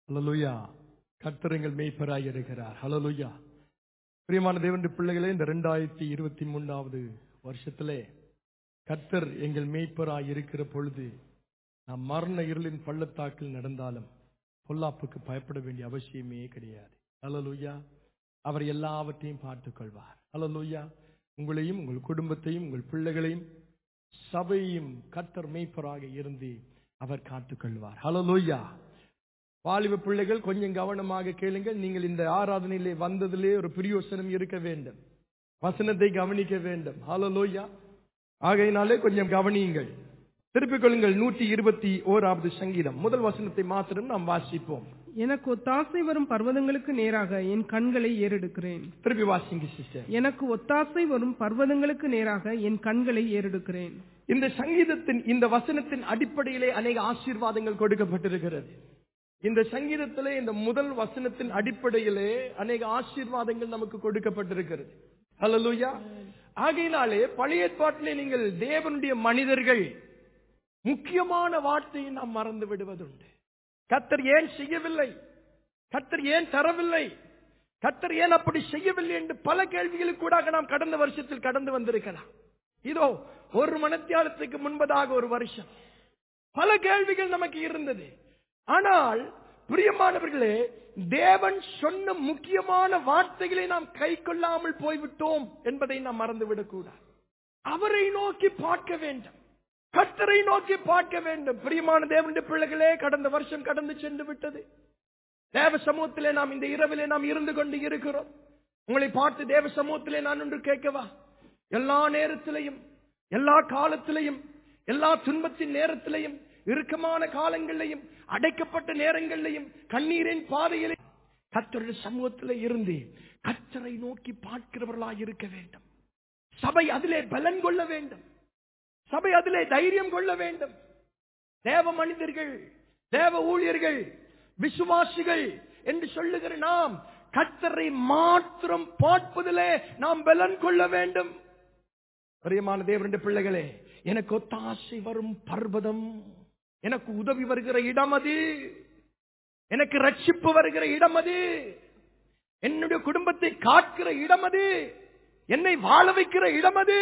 ஹalleluya கர்த்தரங்கள் மேய்ப்பராய் இருக்கிறார் ஹalleluya பிரியமான தேவனுடைய பிள்ளைகளே இந்த ரெண்டாயிரத்தி இருபத்தி மூன்றாவது வருஷத்திலே கர்த்தர் எங்கள் மேய்ப்பராய் இருக்கிற பொழுது நாம் மரண இருளின் பள்ளத்தாக்கில் நடந்தாலும் பொல்லாப்புக்கு பயப்பட வேண்டிய அவசியமே கிடையாது ஹalleluya அவர் எல்லாவற்றையும் பார்த்துக் கொள்வார் ஹalleluya உங்களையும் உங்கள் குடும்பத்தையும் உங்கள் பிள்ளைகளையும் சபையும் கர்த்தர் மேய்ப்பராக இருந்து அவர் காத்துக் கொள்வார் ஹalleluya வாலிப பிள்ளைகள் கொஞ்சம் கவனமாக கேளுங்கள் நீங்கள் இந்த ஆராதனையிலே வந்ததிலே ஒரு பிரியோசனம் இருக்க வேண்டும் வசனத்தை கவனிக்க வேண்டும் ஹalleluya ஆகையினாலே கொஞ்சம் கவனியுங்கள் திருப்பிக் கொள்ளுங்கள் நூற்றி இருபத்தி ஓராவது சங்கீதம் முதல் வசனத்தை மாத்திரம் நாம் வாசிப்போம் எனக்கு ஒத்தாசை வரும் பர்வதங்களுக்கு நேராக என் கண்களை ஏறெடுக்கிறேன் திருப்பி வாசிங்க சிஸ்டர் எனக்கு ஒத்தாசை வரும் பர்வதங்களுக்கு நேராக என் கண்களை ஏறெடுக்கிறேன் இந்த சங்கீதத்தின் இந்த வசனத்தின் அடிப்படையிலே அநேக ஆசீர்வாதங்கள் கொடுக்கப்பட்டிருக்கிறது இந்த சங்கீதத்திலே இந்த முதல் வசனத்தின் அடிப்படையிலே அநேக ஆசீர்வாதங்கள் நமக்கு கொடுக்கப்பட்டிருக்கிறது ஹalleluya ஆகையினாலே பழைய ஏற்பாட்டிலே நீங்கள் தேவனுடைய மனிதர்கள் முக்கியமான வார்த்தையை நாம் மறந்து விடுவதுண்டு கத்தர் ஏன் செய்யவில்லை கத்தர் ஏன் தரவில்லை கத்தர் ஏன் அப்படி செய்யவில்லை என்று பல கேள்விகளுக்கு கூட நாம் கடந்த வருஷத்தில் கடந்து வந்திருக்கலாம் இதோ ஒரு மனத்தியாலத்துக்கு முன்பதாக ஒரு வருஷம் பல கேள்விகள் நமக்கு இருந்தது ஆனால் பிரியமானவர்களே தேவன் சொன்ன முக்கியமான வார்த்தைகளை நாம் கை கொள்ளாமல் போய்விட்டோம் என்பதை நாம் மறந்துவிடக் கூடாது அவரை நோக்கி பார்க்க வேண்டும் கத்தரை நோக்கி பார்க்க வேண்டும் பிரியமான தேவனுடைய பிள்ளைகளே கடந்த வருஷம் கடந்து சென்று விட்டது தேவ சமூகத்திலே நாம் இந்த இரவிலே நாம் இருந்து கொண்டு இருக்கிறோம் உங்களை பார்த்து தேவ சமூகத்திலே நான் ஒன்று கேட்கவா எல்லா நேரத்திலையும் எல்லா காலத்திலையும் எல்லா துன்பத்தின் நேரத்திலையும் இறுக்கமான காலங்களிலையும் அடைக்கப்பட்ட நேரங்களிலையும் கண்ணீரின் பாதையிலே கத்தருடைய சமூகத்திலே இருந்து கத்தரை நோக்கி பார்க்கிறவர்களாய் இருக்க வேண்டும் சபை அதிலே பலன் கொள்ள வேண்டும் சபை அதிலே தைரியம் கொள்ள வேண்டும் தேவ மனிதர்கள் தேவ ஊழியர்கள் விசுவாசிகள் என்று சொல்லுகிற நாம் கத்தரை மாத்திரம் பார்ப்பதிலே நாம் பலன் கொள்ள வேண்டும் பிரியமான தேவனுடைய பிள்ளைகளே எனக்கு ஒத்தாசை வரும் பர்வதம் எனக்கு உதவி வருகிற இடம் அது எனக்கு ரட்சிப்பு வருகிற இடம் அது என்னுடைய குடும்பத்தை காக்கிற இடம் அது என்னை வாழ வைக்கிற இடம் அது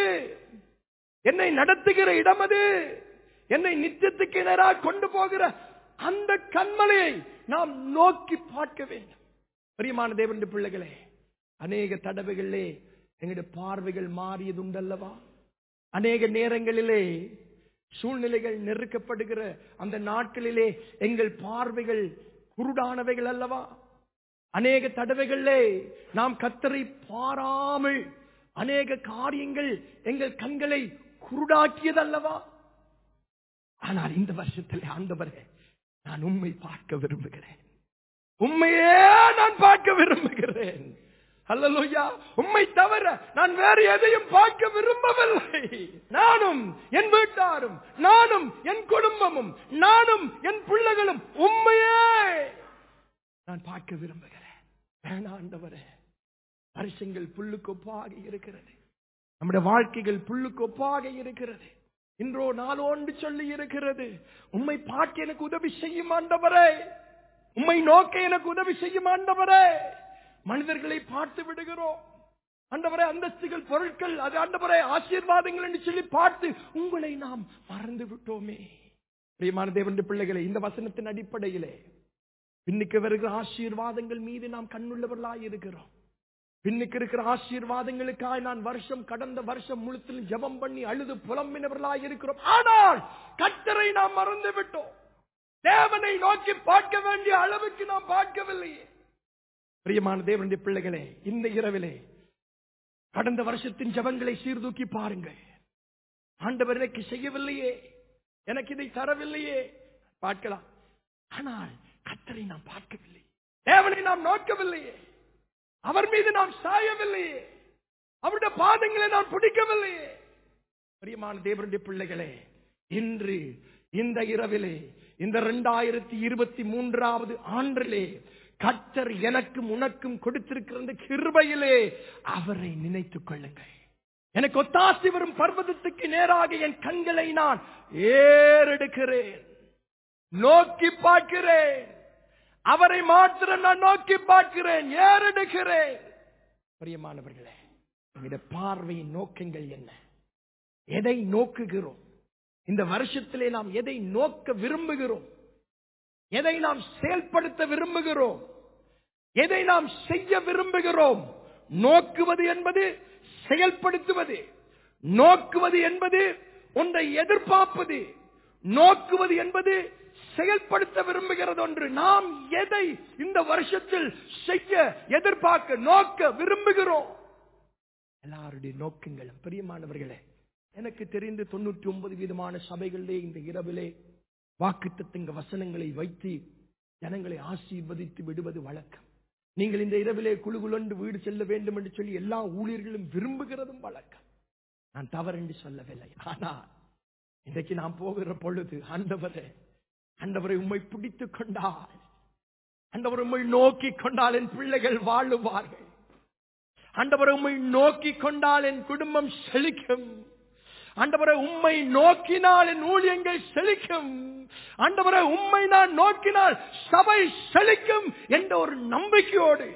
என்னை நடத்துகிற இடம் அது என்னை நித்தியத்துக்கு நேராக கொண்டு போகிற அந்த கண்மலையை நாம் நோக்கி பார்க்க வேண்டும் பிரியமான தேவனுடைய பிள்ளைகளே அநேக தடவைகளிலே எங்களுடைய பார்வைகள் மாறியது உண்டல்லவா அநேக நேரங்களிலே சூழ்நிலைகள் நெருக்கப்படுகிற அந்த நாட்களிலே எங்கள் பார்வைகள் குருடானவைகள் அல்லவா அநேக தடவைகளிலே நாம் கத்தரை பாராமல் அநேக காரியங்கள் எங்கள் கண்களை குருடாக்கியது அல்லவா ஆனால் இந்த வருஷத்தில் ஆண்டவரே நான் உண்மை பார்க்க விரும்புகிறேன் உண்மையே நான் பார்க்க விரும்புகிறேன் அல்லலுயா உண்மை தவிர நான் வேறு எதையும் பார்க்க விரும்பவில்லை நானும் என் வீட்டாரும் நானும் என் குடும்பமும் நானும் என் பிள்ளைகளும் உண்மையே நான் பார்க்க விரும்புகிறேன் வேணாண்டவரே வருஷங்கள் புல்லுக்கொப்பாக இருக்கிறது நம்முடைய வாழ்க்கைகள் புல்லுக்கொப்பாக இருக்கிறது இன்றோ நாளோண்டு சொல்லி இருக்கிறது உண்மை பார்க்க எனக்கு உதவி செய்யும் ஆண்டவரே உண்மை நோக்க எனக்கு உதவி செய்யும் ஆண்டவரே மனிதர்களை பார்த்து விடுகிறோம் ஆண்டவரே அந்தஸ்துகள் பொருட்கள் அது ஆண்டவரே ஆசீர்வாதங்கள் என்று சொல்லி பார்த்து உங்களை நாம் மறந்து விட்டோமே பிரியமான தேவனுடைய பிள்ளைகளை இந்த வசனத்தின் அடிப்படையிலே பின்னுக்கு வருகிற ஆசீர்வாதங்கள் மீது நாம் கண்ணுள்ளவர்களாய் இருக்கிறோம் பின்னுக்கு இருக்கிற ஆசீர்வாதங்களுக்காய் நான் வருஷம் கடந்த வருஷம் முழுத்திலும் ஜபம் பண்ணி அழுது புலம்பினவர்களாய் இருக்கிறோம் ஆனால் கத்தரை நாம் மறந்து விட்டோம் தேவனை நோக்கி பார்க்க வேண்டிய அளவுக்கு நாம் பார்க்கவில்லையே பிரியமான தேவனுடைய பிள்ளைகளே இந்த இரவிலே கடந்த வருஷத்தின் ஜபங்களை சீர்தூக்கி பாருங்கள் ஆண்டவர் எனக்கு செய்யவில்லையே எனக்கு இதை தரவில்லையே பார்க்கலாம் ஆனால் கத்தரை நாம் பார்க்கவில்லை தேவனை நாம் நோக்கவில்லையே அவர் மீது நாம் சாயவில்லையே அவருடைய பாதங்களை நாம் பிடிக்கவில்லையே பிரியமான தேவனுடைய பிள்ளைகளே இன்று இந்த இரவிலே இந்த இரண்டாயிரத்தி இருபத்தி மூன்றாவது ஆண்டிலே கத்தர் எனக்கும் உனக்கும் கொடுத்திருக்கிற இந்த கிருபையிலே அவரை நினைத்துக் கொள்ளுங்கள் எனக்கு ஒத்தாசி வரும் பர்வதத்துக்கு நேராக என் கண்களை நான் ஏறெடுக்கிறேன் நோக்கி பார்க்கிறேன் அவரை மாத்திரம் நான் நோக்கி பார்க்கிறேன் ஏறெடுக்கிறேன் பிரியமானவர்களே நம்முடைய பார்வையின் நோக்கங்கள் என்ன எதை நோக்குகிறோம் இந்த வருஷத்திலே நாம் எதை நோக்க விரும்புகிறோம் எதை நாம் செயல்படுத்த விரும்புகிறோம் எதை நாம் செய்ய விரும்புகிறோம் நோக்குவது என்பது செயல்படுத்துவது நோக்குவது என்பது ஒன்றை எதிர்பார்ப்பது நோக்குவது என்பது செயல்படுத்த விரும்புகிறது ஒன்று நாம் எதை இந்த வருஷத்தில் செய்ய எதிர்பார்க்க நோக்க விரும்புகிறோம் எல்லாருடைய நோக்கங்களும் பிரியமானவர்களே எனக்கு தெரிந்து தொண்ணூற்றி ஒன்பது விதமான சபைகளிலே இந்த இரவிலே வாக்குத்தத்தங்க வசனங்களை வைத்து ஜனங்களை ஆசீர்வதித்து விடுவது வழக்கம் நீங்கள் இந்த இரவிலே குழு குழண்டு வீடு செல்ல வேண்டும் என்று சொல்லி எல்லா ஊழியர்களும் விரும்புகிறதும் வழக்கம் நான் தவறு என்று சொல்லவில்லை ஆனால் இன்றைக்கு நான் போகிற பொழுது ஆண்டவரே ஆண்டவரை உம்மை பிடித்துக் கொண்டால் ஆண்டவர் உம்மை நோக்கி கொண்டால் என் பிள்ளைகள் வாழுவார்கள் ஆண்டவரை உம்மை நோக்கி கொண்டால் என் குடும்பம் செழிக்கும் ஆண்டவரை உம்மை நோக்கினால் என் ஊழியங்கள் செழிக்கும் ஆண்டவரை உம்மை நான் நோக்கினால் சபை செழிக்கும் என்ற ஒரு நம்பிக்கையோடு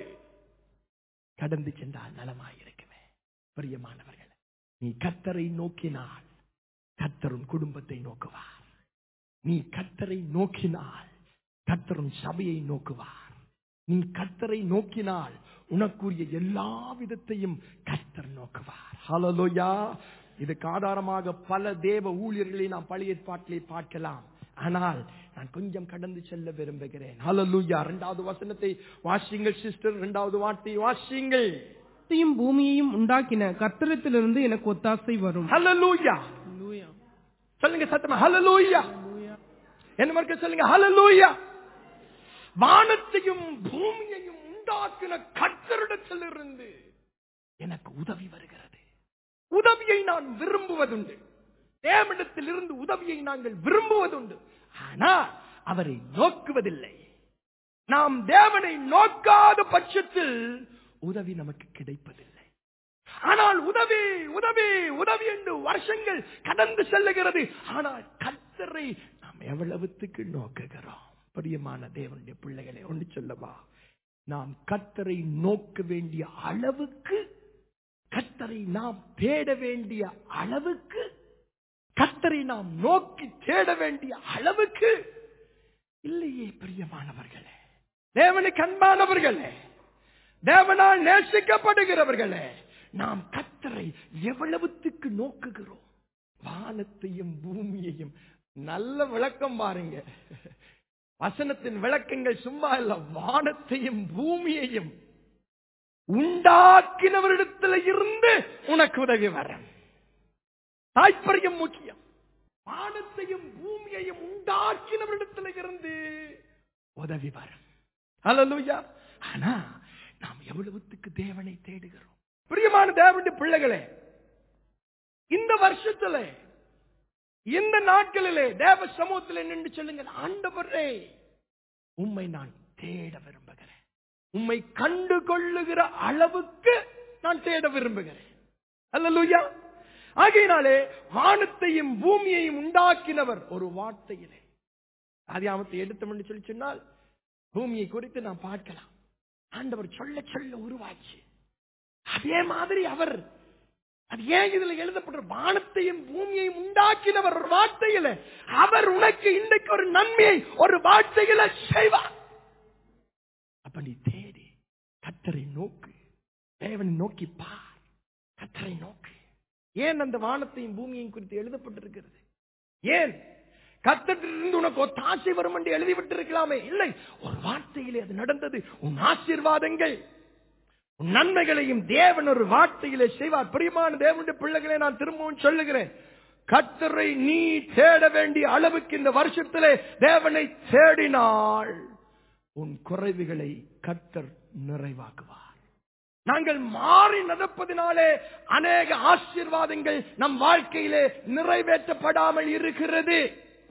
கடந்து சென்றால் நலமாயிருக்குமே பிரியமானவர்கள் நீ கத்தரை நோக்கினால் கத்தரும் குடும்பத்தை நோக்குவார் நீ கத்தரை நோக்கினால் கத்தரும் சபையை நோக்குவார் நீ கத்தரை நோக்கினால் உனக்குரிய எல்லா விதத்தையும் கத்தர் நோக்குவார் ஹலலோயா இதுக்கு ஆதாரமாக பல தேவ ஊழியர்களை நாம் பழைய ஏற்பாட்டிலே பார்க்கலாம் ஆனால் நான் கொஞ்சம் கடந்து செல்ல விரும்புகிறேன் ஹலலூயா இரண்டாவது வசனத்தை வாசிங்கள் சிஸ்டர் இரண்டாவது வார்த்தை வாசிங்கள் வானத்தையும் பூமியையும் உண்டாக்கின கர்த்தரத்திலிருந்து எனக்கு ஒத்தாசை வரும் ஹலலூயா சொல்லுங்க சத்தமா ஹலலூயா என்ன மாதிரி சொல்லுங்க ஹலலூயா வானத்தையும் பூமியையும் உண்டாக்கின கர்த்தரிடத்திலிருந்து எனக்கு உதவி வருகிறது உதவியை நான் விரும்புவதுண்டு தேவனிடத்தில் இருந்து உதவியை நாங்கள் விரும்புவதுண்டு ஆனால் அவரை நோக்குவதில்லை நாம் தேவனை நோக்காத பட்சத்தில் உதவி நமக்கு கிடைப்பதில்லை ஆனால் உதவி உதவி உதவி என்று வருஷங்கள் கடந்து செல்லுகிறது ஆனால் கத்தரை நாம் எவ்வளவுத்துக்கு நோக்குகிறோம் பிரியமான தேவனுடைய பிள்ளைகளை ஒன்று சொல்லவா நாம் கத்தரை நோக்க வேண்டிய அளவுக்கு கத்தரை நாம் தேட வேண்டிய அளவுக்கு கத்தரை நாம் நோக்கி தேட வேண்டிய அளவுக்கு இல்லையே பிரியமானவர்களே தேவனுக்கு அன்பானவர்களே தேவனால் நேசிக்கப்படுகிறவர்களே நாம் கத்தரை எவ்வளவுத்துக்கு நோக்குகிறோம் வானத்தையும் பூமியையும் நல்ல விளக்கம் பாருங்க வசனத்தின் விளக்கங்கள் சும்மா இல்ல வானத்தையும் பூமியையும் உண்டாக்கினவரிடத்தில் இருந்து உனக்கு உதவி வர தாய்ப்பரியம் முக்கியம் வானத்தையும் பூமியையும் உண்டாக்கினவரிடத்தில் இருந்து உதவி வரும் அல்லா ஆனா நாம் எவ்வளவுத்துக்கு தேவனை தேடுகிறோம் பிரியமான தேவனுடைய பிள்ளைகளே இந்த வருஷத்துல இந்த நாட்களிலே தேவ சமூகத்தில் நின்று சொல்லுங்க ஆண்டவரே உம்மை நான் தேட விரும்புகிறேன் உம்மை கண்டு கொள்ளுகிற அளவுக்கு நான் தேட விரும்புகிறேன் அல்லலுயா ஆகையினாலே வானத்தையும் பூமியையும் உண்டாக்கினவர் ஒரு வார்த்தையிலே ஆதியாமத்தை எடுத்தோம் என்று சொல்லி சொன்னால் பூமியை குறித்து நாம் பார்க்கலாம் ஆண்டவர் சொல்ல சொல்ல உருவாச்சு அதே மாதிரி அவர் அது ஏன் இதுல எழுதப்பட்ட வானத்தையும் பூமியையும் உண்டாக்கினவர் ஒரு வார்த்தையில அவர் உனக்கு இன்றைக்கு ஒரு நன்மையை ஒரு வார்த்தையில செய்வார் அப்ப நீ தேடி கத்தரை நோக்கு தேவனை நோக்கி பார் கத்தரை நோக்கு ஏன் அந்த வானத்தையும் பூமியையும் குறித்து எழுதப்பட்டிருக்கிறது ஏன் கத்திலிருந்து உனக்கு ஒரு ஆசை வரும் என்று எழுதிவிட்டிருக்கலாமே இல்லை ஒரு வார்த்தையிலே அது நடந்தது உன் ஆசீர்வாதங்கள் உன் நன்மைகளையும் தேவன் ஒரு வார்த்தையிலே செய்வார் பிரியமான தேவனுடைய பிள்ளைகளை நான் திரும்பவும் சொல்லுகிறேன் கத்தரை நீ தேட வேண்டிய அளவுக்கு இந்த வருஷத்திலே தேவனை தேடினால் உன் குறைவுகளை கத்தர் நிறைவாக்குவார் நாங்கள் மாறி நடப்பதினாலே அநேக ஆசீர்வாதங்கள் நம் வாழ்க்கையிலே நிறைவேற்றப்படாமல் இருக்கிறது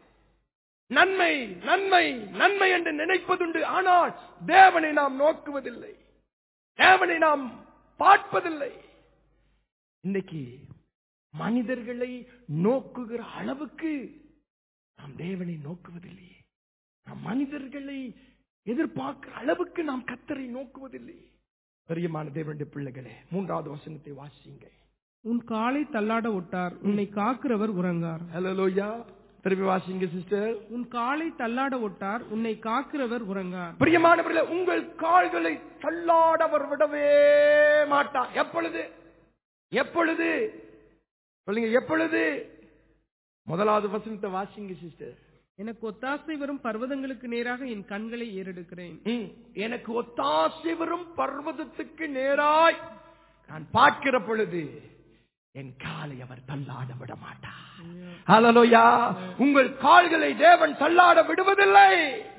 நன்மை நன்மை நன்மை என்று நினைப்பதுண்டு ஆனால் தேவனை நாம் நோக்குவதில்லை தேவனை நாம் பார்ப்பதில்லை இன்னைக்கு மனிதர்களை நோக்குகிற அளவுக்கு நாம் தேவனை நோக்குவதில்லையே நாம் மனிதர்களை எதிர்பார்க்கிற அளவுக்கு நாம் கத்தரை நோக்குவதில்லை பெரியமான தேவனுடைய பிள்ளைகளே மூன்றாவது வசனத்தை வாசிங்க உன் காலை தள்ளாட ஒட்டார் உன்னை காக்கிறவர் உறங்கார் ஹலோயா திருப்பி வாசிங்க சிஸ்டர் உன் காலை தள்ளாட ஒட்டார் உன்னை காக்கிறவர் உறங்கார் பிரியமானவர்களே உங்கள் கால்களை தள்ளாடவர் விடவே மாட்டார் எப்பொழுது எப்பொழுது சொல்லுங்க எப்பொழுது முதலாவது வசனத்தை வாசிங்க சிஸ்டர் எனக்கு ஒத்தாசை வரும் பர்வதங்களுக்கு நேராக என் கண்களை ஏறெடுக்கிறேன் ம், எனக்கு ஒத்தாசை வரும் பர்வதத்துக்கு நேராய் நான் பார்க்கிற பொழுது என் காலை அவர் தள்ளாட விட மாட்டார் ஹalleluya உங்கள் கால்களை தேவன் தள்ளாட விடுவதில்லை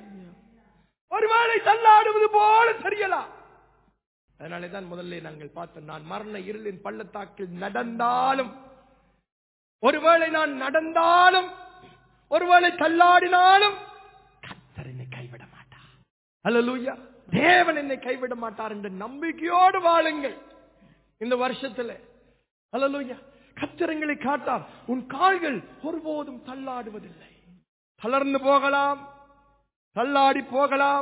ஒருவேளை தள்ளாடுவது போல தெரியலாம் அதனாலே தான் முதல்ல நாங்கள் பார்த்தோம் நான் மரண இருளின் பள்ளத்தாக்கில் நடந்தாலும் ஒருவேளை நான் நடந்தாலும் ஒருவேளை தள்ளாடினாலும் கர்த்தர் என்னை கைவிட மாட்டார் அல்லேலூயா தேவன் என்னை கைவிட மாட்டார் என்ற நம்பிக்கையோடு வாழுங்கள் இந்த வருஷத்துல அல்லேலூயா கத்திரங்களை காட்டார் உன் கால்கள் ஒருபோதும் தள்ளாடுவதில்லை தளர்ந்து போகலாம் தள்ளாடி போகலாம்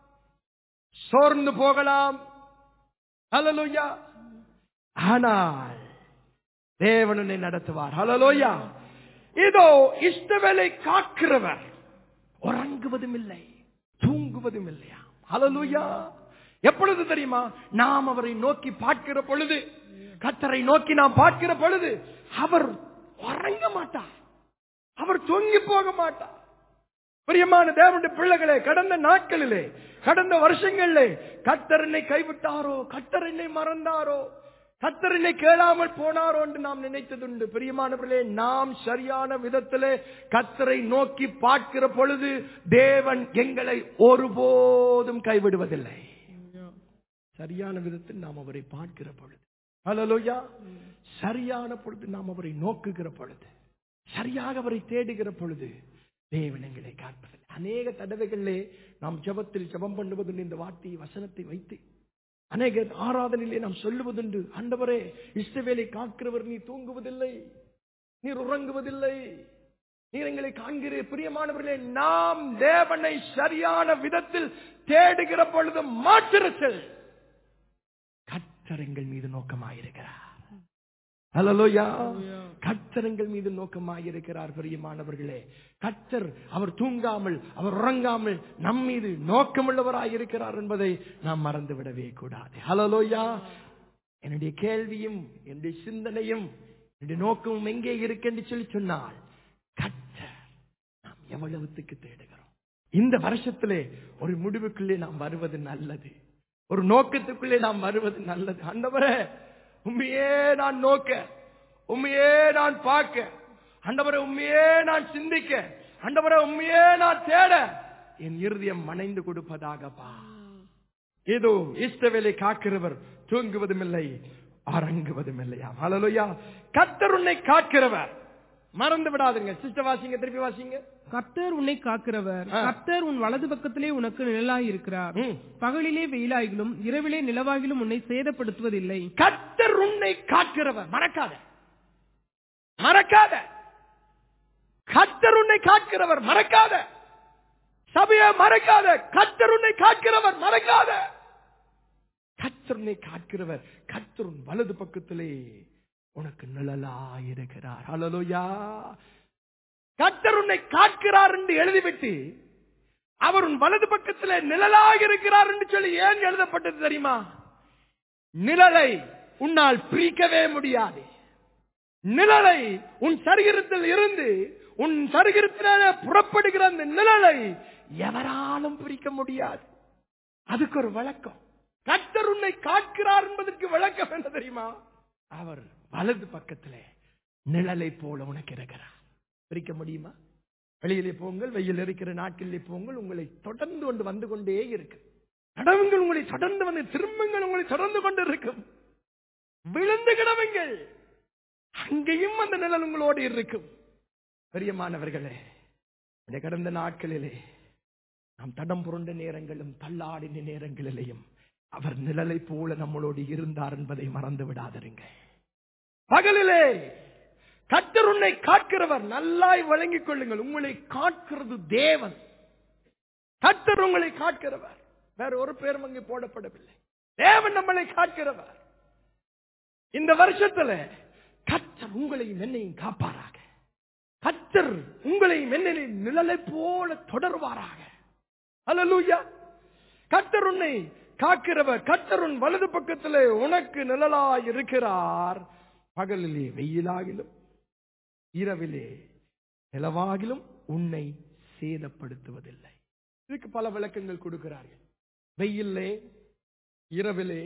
சோர்ந்து போகலாம் அல்லேலூயா ஆனால் தேவன் உன்னை நடத்துவார் ஹலலோயா இதோ இஷ்டவேலை காக்கிறவர் உறங்குவதும் இல்லை தூங்குவதும் இல்லையா ஹலலூயா எப்பொழுது தெரியுமா நாம் அவரை நோக்கி பார்க்கிற பொழுது கத்தரை நோக்கி நாம் பார்க்கிற பொழுது அவர் உறங்க மாட்டார் அவர் தூங்கி போக மாட்டார் பிரியமான தேவனுடைய பிள்ளைகளே கடந்த நாட்களிலே கடந்த வருஷங்களிலே கத்தர் என்னை கைவிட்டாரோ கத்தர் என்னை மறந்தாரோ கத்தர் என்னை கேளாமல் போனாரோ என்று நாம் நினைத்ததுண்டு பிரியமானவர்களே நாம் சரியான விதத்திலே கத்தரை நோக்கி பார்க்கிற பொழுது தேவன் எங்களை ஒருபோதும் கைவிடுவதில்லை சரியான விதத்தில் நாம் அவரை பார்க்கிற பொழுது ஹalleluya சரியான பொழுது நாம் அவரை நோக்குகிற பொழுது சரியாக அவரை தேடுகிற பொழுது தேவன் எங்களை காப்பதில்லை அநேக தடவைகளிலே நாம் ஜெபத்தில் ஜெபம் பண்ணுவதுண்டு இந்த வார்த்தையை வசனத்தை வைத்து அநேக ஆராதனையிலே நாம் சொல்லுவதுண்டு ஆண்டவரே இஷ்டவேலை காக்கிறவர் நீ தூங்குவதில்லை நீர் உறங்குவதில்லை நீர் எங்களை காண்கிறீர் பிரியமானவர்களே நாம் தேவனை சரியான விதத்தில் தேடுகிற பொழுது மாத்திரத்தில் கத்தரங்கள் மீது நோக்கமாயிருக்கிறார் ஹalleluya கத்தரங்கள் மீது நோக்கமாயிருக்கிறார் பிரியமானவர்களே கத்தர் அவர் தூங்காமல் அவர் உறங்காமல் நம் மீது நோக்கமுள்ளவராயிருக்கிறார் என்பதை நாம் மறந்து விடவே கூடாது ஹalleluya என்னுடைய கேள்வியும் என்னுடைய சிந்தனையும் என்னுடைய நோக்கமும் எங்கே இருக்கு என்று சொல்லி சொன்னால் கத்தர் நாம் எவ்வளவுத்துக்கு தேடுகிறோம் இந்த வருஷத்திலே ஒரு முடிவுக்குள்ளே நாம் வருவது நல்லது ஒரு நோக்கத்துக்குள்ளே நாம் வருவது நல்லது ஆண்டவரே உண்மையே நான் நோக்க உண்மையே நான் பார்க்க ஆண்டவரே உண்மையே நான் சிந்திக்க ஆண்டவரே உண்மையே நான் தேட என் இருதயம் மனைந்து கொடுப்பதாகப்பா ஏதோ இஷ்டவேலை காக்கிறவர் தூங்குவதும் இல்லை அரங்குவதும் இல்லையா ஹalleluya கர்த்தர் உன்னை காக்கிறவர் மறந்து விடாதுங்க சிஸ்டர் வாசிங்க திருப்பி வாசிங்க கர்த்தர் உன்னை காக்கிறவர் கர்த்தர் உன் வலது பக்கத்திலே உனக்கு நிழலாய் இருக்கிறார் ம். பகலிலே வெயிலாகிலும் இரவிலே நிலவாகிலும் உன்னை சேதப்படுத்துவதில்லை கர்த்தர் உன்னை காக்கிறவர் மறக்காத மறக்காத கர்த்தர் உன்னை காக்கிறவர் மறக்காத சபையை மறக்காத கர்த்தர் உன்னை காக்கிறவர் மறக்காத கர்த்தர் உன்னை காக்கிறவர் கர்த்தர் உன் வலது பக்கத்திலே உனக்கு நிழலாயிருக்கிறார் ஹalleluya கர்த்தர் உன்னை காக்கிறார் என்று எழுதிவிட்டு அவர் உன் வலது பக்கத்திலே நிழலாக இருக்கிறார் என்று சொல்லி ஏன் எழுதப்பட்டது தெரியுமா நிழலை உன்னால் பிரிக்கவே முடியாது நிழலை உன் சரீரத்தில் இருந்து உன் சரீரத்தினால புறப்படுகிற அந்த நிழலை எவராலும் பிரிக்க முடியாது அதுக்கு ஒரு விளக்கம் கர்த்தர் உன்னை காக்கிறார் என்பதற்கு விளக்கம் என்ன தெரியுமா அவர் வலது பக்கத்திலே நிழலை போல உனக்கு இருக்கிறார் பிரிக்க முடியுமா வெளியிலே போங்கள் வெயில் இருக்கிற நாட்களிலே போங்கள் உங்களை தொடர்ந்து கொண்டு வந்து கொண்டே இருக்கு நடவுங்கள் உங்களை தொடர்ந்து வந்து திரும்புங்கள் உங்களை தொடர்ந்து கொண்டு இருக்கும் விழுந்து கிடவுங்கள் அங்கேயும் அந்த நிழல் உங்களோடு இருக்கும் பெரியமானவர்களே இந்த கடந்த நாட்களிலே நாம் தடம் புரண்ட நேரங்களும் தள்ளாடின நேரங்களிலேயும் அவர் நிழலை போல நம்மளோடு இருந்தார் என்பதை மறந்து விடாதிருங்க பகலிலே கர்த்தர் உன்னை காக்கிறவர் நல்லாய் வழங்கிக் கொள்ளுங்கள் உங்களை காக்கிறது தேவன் கர்த்தர் உங்களை காக்கிறவர் வேற ஒரு பேரும் அங்கே போடப்படவில்லை தேவன் நம்மளை காக்கிறவர் இந்த வருஷத்துல கர்த்தர் உங்களையும் என்னையும் காப்பாராக கர்த்தர் உங்களையும் என்னையும் நிழலை போல தொடர்வாராக அல்லூயா கர்த்தர் உன்னை காக்கிறவர் கர்த்தர் உன் வலது பக்கத்திலே உனக்கு நிழலாய் இருக்கிறார் பகலிலே வெயிலாகிலும் இரவிலே நிலவாகிலும் உன்னை சேதப்படுத்துவதில்லை இதுக்கு பல விளக்கங்கள் கொடுக்கிறார்கள் வெயிலே இரவிலே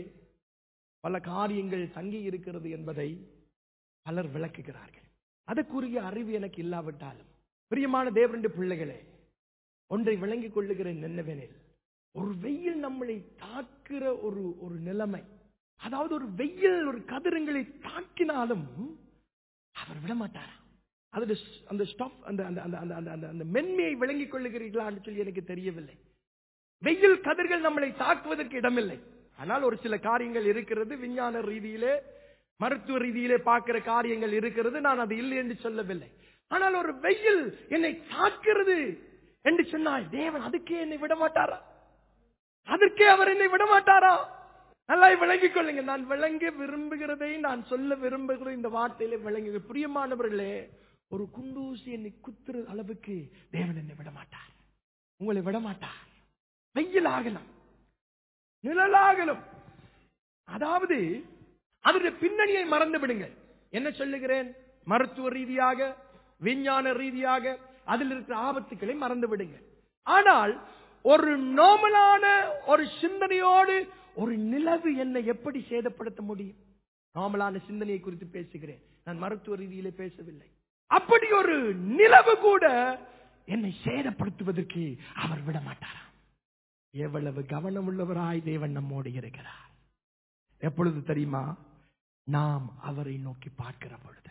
பல காரியங்கள் தங்கி இருக்கிறது என்பதை பலர் விளக்குகிறார்கள் அதற்குரிய அறிவு எனக்கு இல்லாவிட்டாலும் பிரியமான தேவரண்டு பிள்ளைகளே ஒன்றை விளங்கிக் கொள்ளுகிறேன் என்னவெனில் ஒரு வெயில் நம்மளை தாக்குற ஒரு ஒரு நிலைமை அதாவது ஒரு வெயில் ஒரு கதிரங்களை தாக்கினாலும் அவர் விடமாட்டாரா அதோட ஸ்- அந்த ஸ்டப் அந்த அந்த அந்த அந்த அந்த அந்த அந்த மென்மையை விளங்கிக் கொள்ளுகிறீர்களான்னு சொல்லி எனக்கு தெரியவில்லை வெயில் கதிர்கள் நம்மளை தாக்குவதற்கு இடமில்லை ஆனால் ஒரு சில காரியங்கள் இருக்கிறது விஞ்ஞான ரீதியிலே மருத்துவ ரீதியிலே பார்க்கிற காரியங்கள் இருக்கிறது நான் அது இல்லை என்று சொல்லவில்லை ஆனால் ஒரு வெயில் என்னை தாக்குறது என்று சொன்னால் தேவன் அதுக்கே என்னை விட மாட்டாரா அதற்கே அவர் என்னை விட மாட்டாரா நல்லா விளங்கிக் கொள்ளுங்க நான் விளங்க விரும்புகிறதை நான் சொல்ல விரும்புகிற இந்த வார்த்தையில விளங்குங்க பிரியமானவர்களே ஒரு குண்டூசி என்னை குத்துற அளவுக்கு தேவன் என்னை விட மாட்டார் உங்களை விட மாட்டார் வெயில் ஆகலாம் நிழலாகலும் அதாவது அதனுடைய பின்னணியை மறந்து விடுங்கள் என்ன சொல்லுகிறேன் மருத்துவ ரீதியாக விஞ்ஞான ரீதியாக அதில் இருக்கிற ஆபத்துக்களை மறந்து விடுங்கள் ஆனால் ஒரு நோமலான ஒரு சிந்தனையோடு ஒரு நிலவு என்னை எப்படி சேதப்படுத்த முடியும் நார்மலான சிந்தனையை குறித்து பேசுகிறேன் நான் மருத்துவ ரீதியிலே பேசவில்லை அப்படி ஒரு நிலவு கூட என்னை சேதப்படுத்துவதற்கு அவர் விட மாட்டாராம் எவ்வளவு கவனம் உள்ளவராய் தேவன் நம்மோடு இருக்கிறார் எப்பொழுது தெரியுமா நாம் அவரை நோக்கி பார்க்கிற பொழுது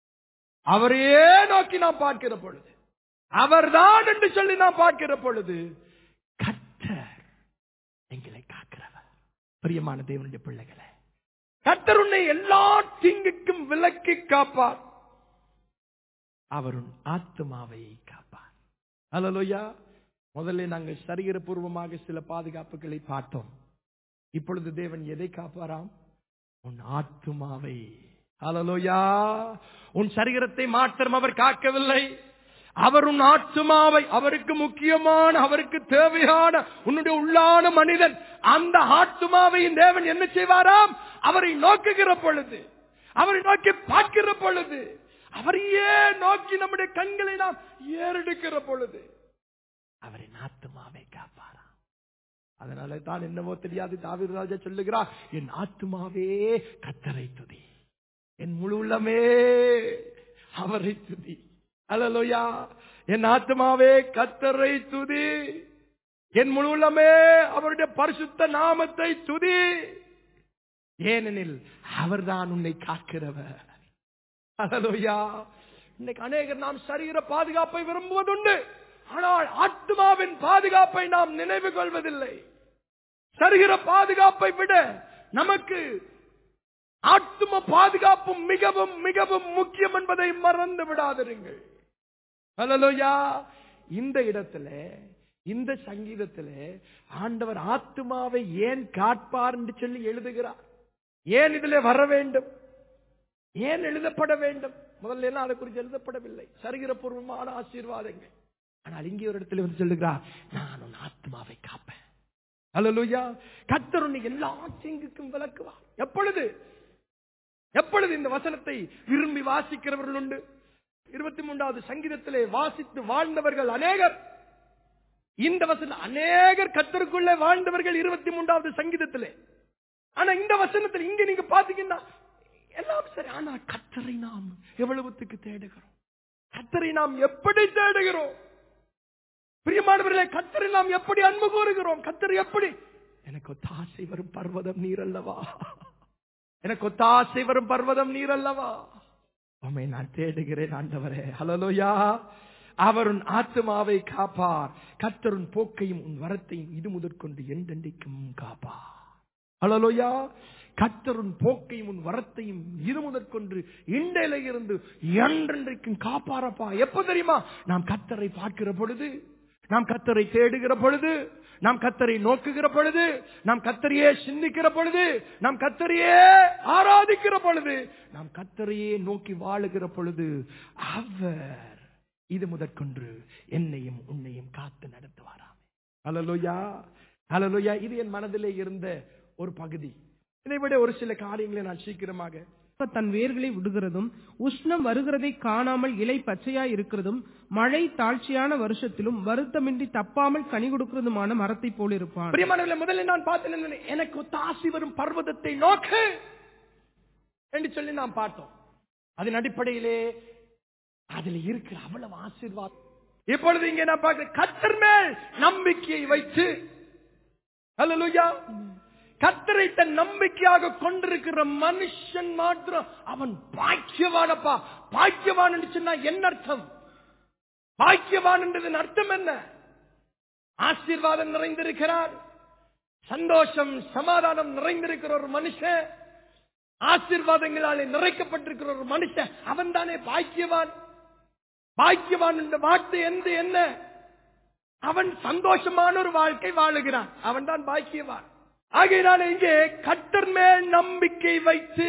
அவரையே நோக்கி நாம் பார்க்கிற பொழுது அவர்தான் என்று சொல்லி நாம் பார்க்கிற பொழுது கர்த்தர் எங்களை காக்கிறவர் பிரியமான தேவனுடைய பிள்ளைகளே கர்த்தர் உன்னை எல்லா தீங்குக்கும் விலக்கி காப்பார் அவர் உன் ஆத்மாவை காப்பார் அல்லலோயா முதல்ல நாங்கள் சரீரபூர்வமாக சில பாதுகாப்புகளை பார்த்தோம் இப்பொழுது தேவன் எதை காப்பாராம் உன் ஆத்துமாவை அலலோயா உன் சரீரத்தை மாத்திரம் அவர் காக்கவில்லை அவர் உன் ஆத்துமாவை அவருக்கு முக்கியமான அவருக்கு தேவையான உன்னுடைய உள்ளான மனிதன் அந்த ஆத்துமாவையும் தேவன் என்ன செய்வாராம் அவரை நோக்குகிற பொழுது அவரை நோக்கி பார்க்கிற பொழுது அவரையே நோக்கி நம்முடைய கண்களை நாம் ஏறெடுக்கிற பொழுது அவரின் ஆத்துமாவை காப்பாராம் அதனால தான் என்னவோ தெரியாது தாவீது ராஜா சொல்லுகிறார் என் ஆத்துமாவே கத்தரை துதி என் முழு உள்ளமே அவரை துதி அலலோயா என் ஆத்மாவே கத்தரை துதி என் முழு உள்ளமே அவருடைய பரிசுத்த நாமத்தை துதி ஏனெனில் அவர்தான் உன்னை காக்கிறவர் அலலோயா இன்னைக்கு அநேகர் நாம் சரீர பாதுகாப்பை விரும்புவதுண்டு ஆனால் ஆத்மாவின் பாதுகாப்பை நாம் நினைவு கொள்வதில்லை சரீர பாதுகாப்பை விட நமக்கு ஆத்ம பாதுகாப்பும் மிகவும் மிகவும் முக்கியம் என்பதை மறந்து விடாதிருங்கள் ஹalleluya இந்த இடத்துல இந்த சங்கீதத்துல ஆண்டவர் ஆத்மாவை ஏன் காட்பார் என்று சொல்லி எழுதுகிறார் ஏன் இதிலே வர வேண்டும் ஏன் எழுதப்பட வேண்டும் முதல்ல எல்லாம் அதை குறித்து எழுதப்படவில்லை சரீரபூர்வமான ஆசீர்வாதங்கள் ஆனால் இங்கே ஒரு இடத்துல வந்து சொல்லுகிறார் நான் உன் ஆத்மாவை காப்பேன் அல்லலுயா கத்தர் உன்னை எல்லா தீங்குக்கும் விளக்குவார் எப்பொழுது எப்பொழுது இந்த வசனத்தை விரும்பி வாசிக்கிறவர்கள் உண்டு இருபத்தி மூன்றாவது சங்கீதத்திலே வாசித்து வாழ்ந்தவர்கள் அநேகர் இந்த வசனம் அநேகர் கத்தருக்குள்ளே வாழ்ந்தவர்கள் இருபத்தி மூன்றாவது சங்கீதத்திலே ஆனா இந்த வசனத்தில் இங்க நீங்க பாத்தீங்கன்னா எல்லாம் சரி ஆனா கத்தரை நாம் எவ்வளவுத்துக்கு தேடுகிறோம் கத்தரை நாம் எப்படி தேடுகிறோம் பிரியமானவர்களே கத்தரை நாம் எப்படி அன்பு கூறுகிறோம் கத்தரை எப்படி எனக்கு ஒத்தாசை வரும் பர்வதம் நீர் அல்லவா எனக்கு ஒத்தாசை வரும் பர்வதம் நீர் அல்லவா உண்மை நான் தேடுகிறேன் ஆண்டவரே ஹலலோயா அவர் உன் ஆத்மாவை காப்பார் கத்தருன் போக்கையும் உன் வரத்தையும் இது முதற்கொண்டு என்றென்றைக்கும் காப்பார் ஹலலோயா கத்தருன் போக்கையும் உன் வரத்தையும் இது முதற்கொண்டு இண்டையில இருந்து என்றென்றைக்கும் காப்பாரப்பா எப்ப தெரியுமா நாம் கத்தரை பார்க்கிற பொழுது நாம் கத்தரை தேடுகிற பொழுது நாம் கத்தரை நோக்குகிற பொழுது நாம் கத்தரையே சிந்திக்கிற பொழுது நாம் கத்தரையே ஆராதிக்கிற பொழுது நாம் கத்தரையே நோக்கி வாழுகிற பொழுது அவர் இது முதற்கொன்று என்னையும் உன்னையும் காத்து நடத்துவாராம் அலலுயா அலலுயா இது என் மனதிலே இருந்த ஒரு பகுதி இதை விட ஒரு சில காரியங்களை நான் சீக்கிரமாக தன் வேர்களை விடுகிறதும் உஷ்ணம் வருகிறதை காணாமல் இலை பச்சையாய் இருக்கிறதும் மழை தாழ்ச்சியான வருஷத்திலும் வருத்தமின்றி தப்பாமல் கனி கொடுக்கிறதுமான மரத்தை போல் இருப்பான் பிரியமானவர்களே முதல்ல நான் பார்த்தேன் என்ன, எனக்கு ஒத்தாசி வரும் பர்வதத்தை நோக்கு என்று சொல்லி நாம் பார்த்தோம் அதன் அடிப்படையிலே அதுல இருக்கிற அவ்வளவு ஆசீர்வாதம் இப்பொழுது இங்கே நான் பார்க்கிறேன் கத்தர் மேல் நம்பிக்கையை வைத்து அல்லேலூயா கத்தரை தன் நம்பிக்கையாக கொண்டிருக்கிற மனுஷன் மாத்திரம் அவன் பாக்கியவானப்பா பாக்கியவான் என்று சொன்னா என்ன அர்த்தம் பாக்கியவான் என்றதன் அர்த்தம் என்ன ஆசீர்வாதம் நிறைந்திருக்கிறார் சந்தோஷம் சமாதானம் நிறைந்திருக்கிற ஒரு மனுஷன் ஆசீர்வாதங்களாலே நிறைக்கப்பட்டிருக்கிற ஒரு மனுஷன் அவன் தானே பாக்கியவான் பாக்கியவான் என்ற வார்த்தை எந்த என்ன அவன் சந்தோஷமான ஒரு வாழ்க்கை வாழுகிறான் அவன் தான் பாக்கியவான் ஆகையினால இங்கே கத்தர் மேல் நம்பிக்கை வைத்து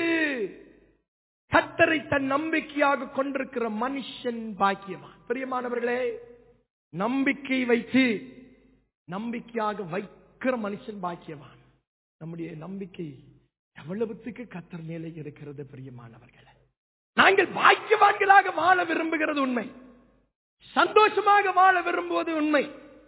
கத்தரை தன் நம்பிக்கையாக கொண்டிருக்கிற மனுஷன் பாக்கியவான் பிரியமானவர்களே நம்பிக்கை வைத்து நம்பிக்கையாக வைக்கிற மனுஷன் பாக்கியவான் நம்முடைய நம்பிக்கை எவ்வளவுத்துக்கு கத்தர் மேலே இருக்கிறது பிரியமானவர்களே நாங்கள் பாக்கியவான்களாக வாழ விரும்புகிறது உண்மை சந்தோஷமாக வாழ விரும்புவது உண்மை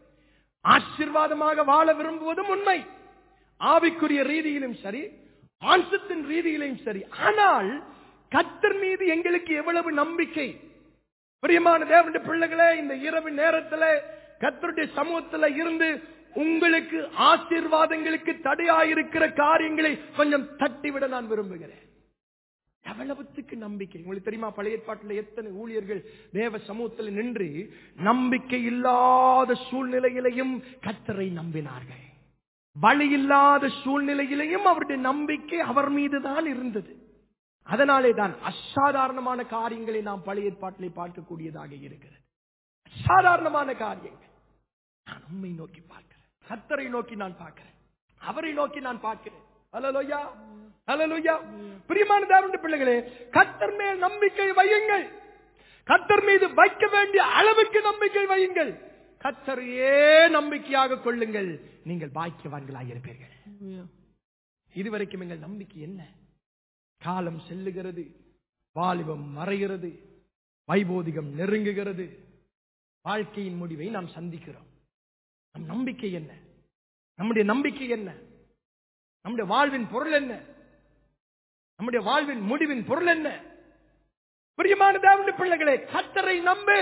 ஆசீர்வாதமாக வாழ விரும்புவதும் உண்மை ஆவிக்குரிய ரீதியிலும் சரி மாம்சத்தின் ரீதியிலும் சரி ஆனால் கத்தர் மீது எங்களுக்கு எவ்வளவு நம்பிக்கை பிரியமான தேவனுடைய பிள்ளைகளே இந்த இரவு நேரத்தில் கத்தருடைய சமூகத்தில் இருந்து உங்களுக்கு ஆசீர்வாதங்களுக்கு தடையாயிருக்கிற காரியங்களை கொஞ்சம் தட்டிவிட நான் விரும்புகிறேன் எவ்வளவுத்துக்கு நம்பிக்கை உங்களுக்கு தெரியுமா பழைய ஏற்பாட்டில் எத்தனை ஊழியர்கள் தேவ சமூகத்தில் நின்று நம்பிக்கை இல்லாத சூழ்நிலையிலையும் கத்தரை நம்பினார்கள் வழி இல்லாத சூழ்நிலையிலையும் அவருடைய நம்பிக்கை அவர் மீது தான் இருந்தது அதனாலே தான் அசாதாரணமான காரியங்களை நாம் பழைய ஏற்பாட்டிலே பார்க்கக்கூடியதாக இருக்கிறது அசாதாரணமான காரியங்கள் நான் உண்மை நோக்கி பார்க்கிறேன் கத்தரை நோக்கி நான் பார்க்கிறேன் அவரை நோக்கி நான் பார்க்கிறேன் ஹalleluya ஹalleluya பிரியமான தேவனுடைய பிள்ளைகளே கத்தர் மேல் நம்பிக்கை வையுங்கள் கத்தர் மீது வைக்க வேண்டிய அளவுக்கு நம்பிக்கை வையுங்கள் கத்தரையே நம்பிக்கையாக கொள்ளுங்கள் நீங்கள் பாக்கியவான்களாக இருப்பீர்கள் இதுவரைக்கும் எங்கள் நம்பிக்கை என்ன காலம் செல்லுகிறது வாலிபம் மறைகிறது வைபோதிகம் நெருங்குகிறது வாழ்க்கையின் முடிவை நாம் சந்திக்கிறோம் நம் நம்பிக்கை என்ன நம்முடைய நம்பிக்கை என்ன நம்முடைய வாழ்வின் பொருள் என்ன நம்முடைய வாழ்வின் முடிவின் பொருள் என்ன பிரியமான தேவனுடைய பிள்ளைகளே கத்தரை நம்பு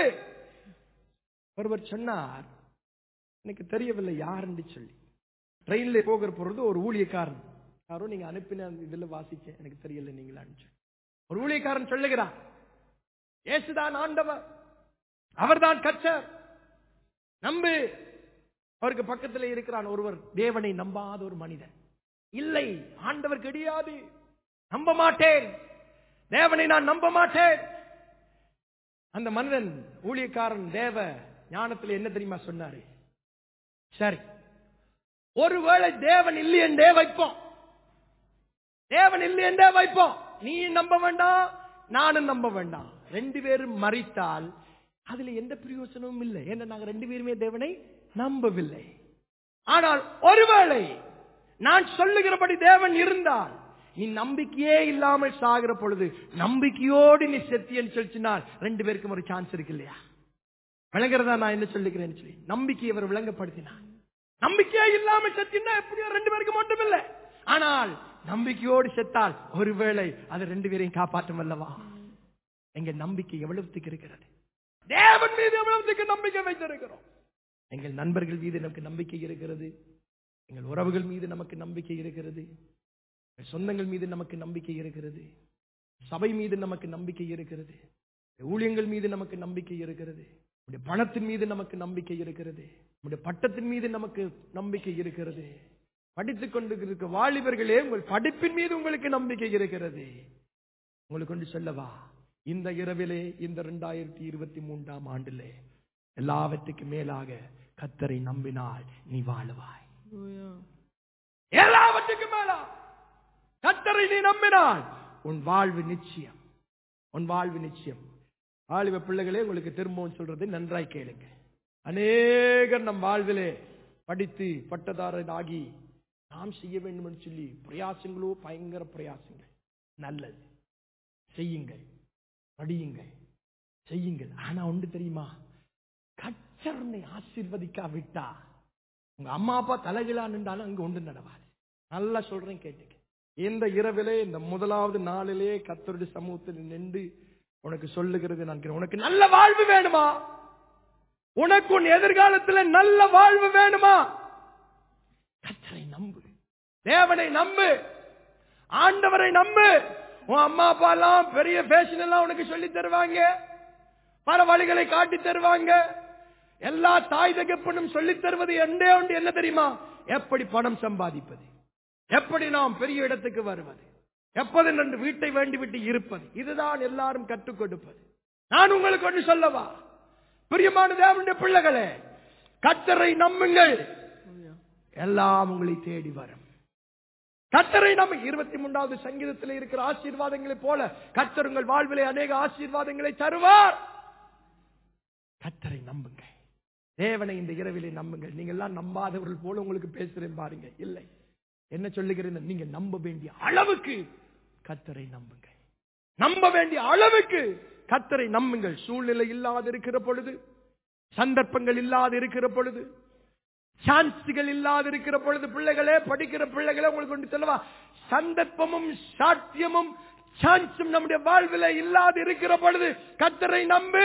ஒருவர் சொன்னார் எனக்கு தெரியவில்லை யார் என்று சொல்லி ட்ரெயின்ல போகிற பொழுது ஒரு ஊழியக்காரன் யாரோ நீங்க அனுப்பின அந்த இதுல வாசிச்சேன் எனக்கு தெரியல நீங்களா சொல்லி ஒரு ஊழியக்காரன் சொல்லுகிறார் இயேசுதான் ஆண்டவர் அவர்தான் கச்சர் நம்பு அவருக்கு பக்கத்தில் இருக்கிறான் ஒருவர் தேவனை நம்பாத ஒரு மனிதன் இல்லை ஆண்டவர் கிடையாது நம்ப மாட்டேன் தேவனை நான் நம்ப மாட்டேன் அந்த மனிதன் ஊழியக்காரன் தேவ ஞானத்தில் என்ன தெரியுமா சொன்னாரு சரி ஒருவேளை தேவன் இல்லை என்றே வைப்போம் தேவன் இல்லை என்றே வைப்போம் நீ நம்ப வேண்டாம் நானும் நம்ப வேண்டாம் ரெண்டு பேரும் மறித்தால் அதுல எந்த பிரயோசனமும் இல்லை ஏன்னா நாங்க ரெண்டு பேருமே தேவனை நம்பவில்லை ஆனால் ஒருவேளை நான் சொல்லுகிறபடி தேவன் இருந்தால் நீ நம்பிக்கையே இல்லாமல் சாகிற பொழுது நம்பிக்கையோடு நீ செத்தியன்னு சொல்லிச்சினால் ரெண்டு பேருக்கும் ஒரு சான்ஸ் இருக்கு இல்லையா விளங்குறதா நான் என்ன சொல்லுகிறேன்னு சொல்லி நம்பிக்கையை அவர் விளங்கப்படுத்தினார் நம்பிக்கையே இல்லாமல் செத்தினா எப்படியோ ரெண்டு பேருக்கும் மட்டும் இல்லை ஆனால் நம்பிக்கையோடு செத்தால் ஒருவேளை அது ரெண்டு பேரையும் காப்பாற்றும் அல்லவா எங்க நம்பிக்கை எவ்வளவுத்துக்கு இருக்கிறது தேவன் மீது எவ்வளவுத்துக்கு நம்பிக்கை வைத்திருக்கிறோம் எங்கள் நண்பர்கள் மீது நமக்கு நம்பிக்கை இருக்கிறது எங்கள் உறவுகள் மீது நமக்கு நம்பிக்கை இருக்கிறது எங்கள் சொந்தங்கள் மீது நமக்கு நம்பிக்கை இருக்கிறது சபை மீது நமக்கு நம்பிக்கை இருக்கிறது ஊழியங்கள் மீது நமக்கு நம்பிக்கை இருக்கிறது நம்முடைய பணத்தின் மீது நமக்கு நம்பிக்கை இருக்கிறது நம்முடைய பட்டத்தின் மீது நமக்கு நம்பிக்கை இருக்கிறது படித்துக் கொண்டிருக்கிற வாலிபர்களே உங்கள் படிப்பின் மீது உங்களுக்கு நம்பிக்கை இருக்கிறது உங்களுக்கு கொண்டு சொல்லவா இந்த இரவிலே இந்த இரண்டாயிரத்தி இருபத்தி மூன்றாம் ஆண்டிலே எல்லாவற்றுக்கும் மேலாக கத்தரை நம்பினால் நீ வாழுவாய் Hallelujah. எல்லாவற்றுக்கும் மேல கத்தரை நீ நம்பினால் உன் வாழ்வு நிச்சயம் உன் வாழ்வு நிச்சயம் வாலிப பிள்ளைகளே உங்களுக்கு திரும்பவும் சொல்றது நன்றாய் கேளுங்க அநேகர் நம் வாழ்விலே படித்து பட்டதாரன் ஆகி நாம் செய்ய வேண்டும் என்று சொல்லி பிரயாசங்களோ பயங்கர பிரயாசங்கள் நல்லது செய்யுங்கள் படியுங்கள் செய்யுங்கள் ஆனா ஒன்று தெரியுமா கச்சரனை ஆசீர்வதிக்காவிட்டா உங்க அம்மா அப்பா தலைகளா நின்றாலும் அங்க ஒன்று நடவாது நல்லா சொல்றேன் கேட்டுக்க இந்த இரவிலே இந்த முதலாவது நாளிலே கத்தருடைய சமூகத்தில் நின்று உனக்கு சொல்லுகிறது நான் கேட்கிறேன். உனக்கு நல்ல வாழ்வு வேணுமா உனக்கு உன் எதிர்காலத்துல நல்ல வாழ்வு வேணுமா கத்தரை நம்பு தேவனை நம்பு ஆண்டவரை நம்பு உன் அம்மா அப்பா எல்லாம் பெரிய ஃபேஷன் எல்லாம் உனக்கு சொல்லி தருவாங்க பல வழிகளை காட்டி தருவாங்க எல்லா தாய் தகப்பனும் சொல்லி தருவது என்றே ஒன்று என்ன தெரியுமா எப்படி பணம் சம்பாதிப்பது எப்படி நாம் பெரிய இடத்துக்கு வருவது எப்போது நன்று வீட்டை வேண்டி விட்டு இருப்பது இதுதான் எல்லாரும் கற்றுக் கொடுப்பது நான் உங்களுக்கு ஒன்று சொல்லவா பிரியமான தேவனுடைய பிள்ளைகளே கத்தரை நம்புங்கள் எல்லாம் உங்களை தேடி வரும் கத்தரை நம்ம இருபத்தி மூன்றாவது சங்கீதத்தில் இருக்கிற ஆசீர்வாதங்களைப் போல கத்தர் உங்கள் வாழ்விலே அநேக ஆசீர்வாதங்களை தருவார் கத்தரை நம்புங்க தேவனை இந்த இரவிலே நம்புங்கள் நீங்க எல்லாம் நம்பாதவர்கள் போல உங்களுக்கு பேசுறேன் பாருங்க இல்லை என்ன சொல்லுகிறேன் நீங்க நம்ப வேண்டிய அளவுக்கு கத்தரை நம்புங்க நம்ப வேண்டிய அளவுக்கு கத்தரை நம்புங்கள் சூழ்நிலை இல்லாது இருக்கிற பொழுது சந்தர்ப்பங்கள் இல்லாது இருக்கிற பொழுது சான்ஸுகள் இல்லாது இருக்கிற பொழுது பிள்ளைகளே படிக்கிற பிள்ளைகளே உங்களுக்கு ஒன்று சொல்லவா சந்தர்ப்பமும் சாத்தியமும் சான்ஸும் நம்முடைய வாழ்வில் இல்லாது இருக்கிற பொழுது கத்தரை நம்பு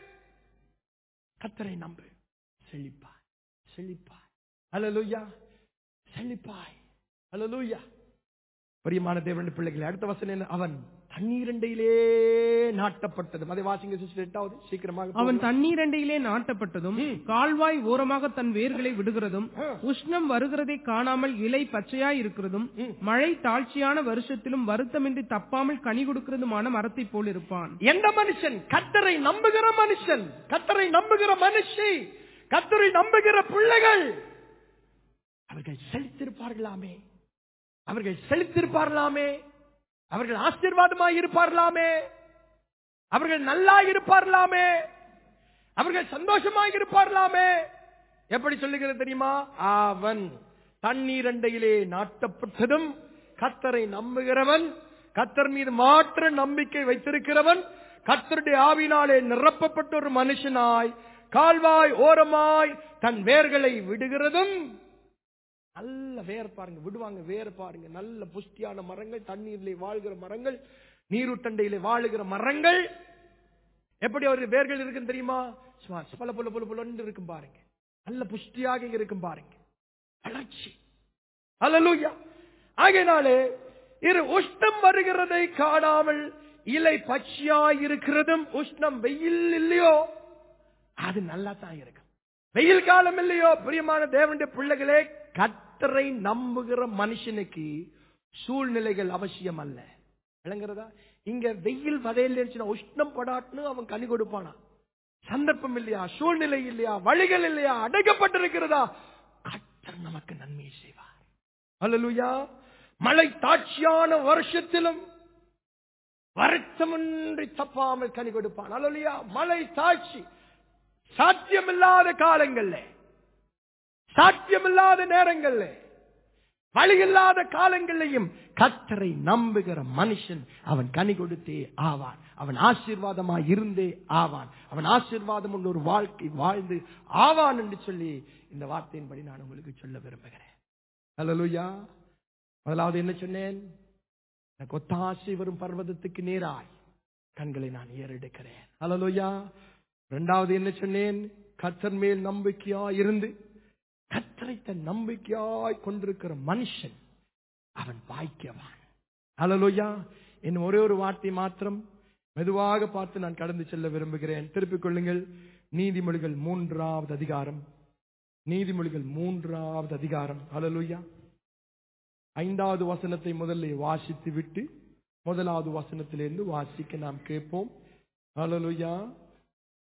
கத்தரை நம்பு செழிப்பாய் செழிப்பாய் அல்லலுயா செழிப்பாய் அல்லலுயா பிரியமான தேவனுடைய பிள்ளைகளை அடுத்த வசனம் என்ன அவன் தண்ணீரண்டையிலே நாட்டப்பட்டது அதை வாசிங்க சிஸ்டர் எட்டாவது சீக்கிரமாக அவன் போகலாம். தண்ணீரண்டையிலே நாட்டப்பட்டதும் ம். கால்வாய் ஓரமாக தன் வேர்களை விடுகிறதும் ஆ. உஷ்ணம் வருகிறதை காணாமல் இலை பச்சையாய் இருக்கிறதும் ம். மழை தாழ்ச்சியான வருஷத்திலும் வருத்தமின்றி தப்பாமல் கனி கொடுக்கிறதுமான மரத்தைப் போல் இருப்பான் எந்த மனுஷன் கத்தரை நம்புகிற மனுஷன் கத்தரை நம்புகிற மனுஷி கத்தரை நம்புகிற பிள்ளைகள் அவர்கள் செழித்திருப்பார்களாமே அவர்கள் செழித்திருப்பார்களாமே அவர்கள் ஆசீர்வாதமாய் இருப்பார்களாமே அவர்கள் நல்லா இருப்பார்களாமே அவர்கள் சந்தோஷமாக இருப்பார்களாமே எப்படி சொல்லுகிறது தெரியுமா அவன் தண்ணீரண்டையிலே நாட்டப்பட்டதும் கத்தரை நம்புகிறவன் கத்தர் மீது மாற்ற நம்பிக்கை வைத்திருக்கிறவன் கத்தருடைய ஆவினாலே நிரப்பப்பட்ட ஒரு மனுஷனாய் கால்வாய் ஓரமாய் தன் வேர்களை விடுகிறதும் நல்ல வேர் பாருங்க விடுவாங்க வேர் பாருங்க நல்ல புஷ்டியான மரங்கள் தண்ணீரிலே வாழ்கிற மரங்கள் நீருட்டண்டையிலே வாழுகிற மரங்கள் எப்படி ஒரு வேர்கள் இருக்குன்னு தெரியுமா சும்மா பல புல புல புலன்னு இருக்கும் பாருங்க நல்ல புஷ்டியாக இருக்கும் பாருங்க வளர்ச்சி அல்லேலூயா ஆகையினாலே இரு உஷ்ணம் வருகிறதை காணாமல் இலை பச்சையாய் இருக்கிறதும் உஷ்ணம் வெயில் இல்லையோ அது நல்லா தான் இருக்கும் வெயில் காலம் இல்லையோ பிரியமான தேவனுடைய பிள்ளைகளே கத்தரை நம்புகிற மனுஷனுக்கு சூழ்நிலைகள் அவசியம் அல்ல விளங்குறதா இங்க வெயில் வதையில் இருந்துச்சுன்னா உஷ்ணம் படாட்டுன்னு அவன் கனி கொடுப்பானா சந்தர்ப்பம் இல்லையா சூழ்நிலை இல்லையா வழிகள் இல்லையா அடைக்கப்பட்டிருக்கிறதா கத்தர் நமக்கு நன்மையை செய்வார் அல்லேலூயா மழை தாட்சியான வருஷத்திலும் வருத்தமின்றி தப்பாமல் கனி கொடுப்பான் அல்லேலூயா மழை தாட்சி சாத்தியமில்லாத காலங்கள்ல சாத்தியமில்லாத நேரங்கள்ல வழியில்லாத காலங்களிலையும் கத்தரை நம்புகிற மனுஷன் அவன் கனி கொடுத்தே ஆவான் அவன் ஆசீர்வாதமாய் இருந்தே ஆவான் அவன் ஆசீர்வாதம் உள்ள ஒரு வாழ்க்கை வாழ்ந்து ஆவான் என்று சொல்லி இந்த வார்த்தையின்படி நான் உங்களுக்கு சொல்ல விரும்புகிறேன் அல்லேலூயா முதலாவது என்ன சொன்னேன் எனக்கு ஒத்தாசை வரும் பர்வதத்துக்கு நேராய் கண்களை நான் ஏறெடுக்கிறேன் அல்லேலூயா இரண்டாவது என்ன சொன்னேன் கத்தர் மேல் நம்பிக்கையா இருந்து கத்தரை தன் நம்பிக்கையாய் கொண்டிருக்கிற மனுஷன் அவன் பாய்க்கவான் அல்லேலூயா இன்னும் ஒரே ஒரு வார்த்தை மாத்திரம் மெதுவாக பார்த்து நான் கடந்து செல்ல விரும்புகிறேன் திருப்பிக் கொள்ளுங்கள் நீதிமொழிகள் மூன்றாவது அதிகாரம் நீதிமொழிகள் மூன்றாவது அதிகாரம் அல்லேலூயா ஐந்தாவது வசனத்தை முதல்ல வாசித்து விட்டு முதலாவது வசனத்திலிருந்து வாசிக்க நாம் கேட்போம் அல்லேலூயா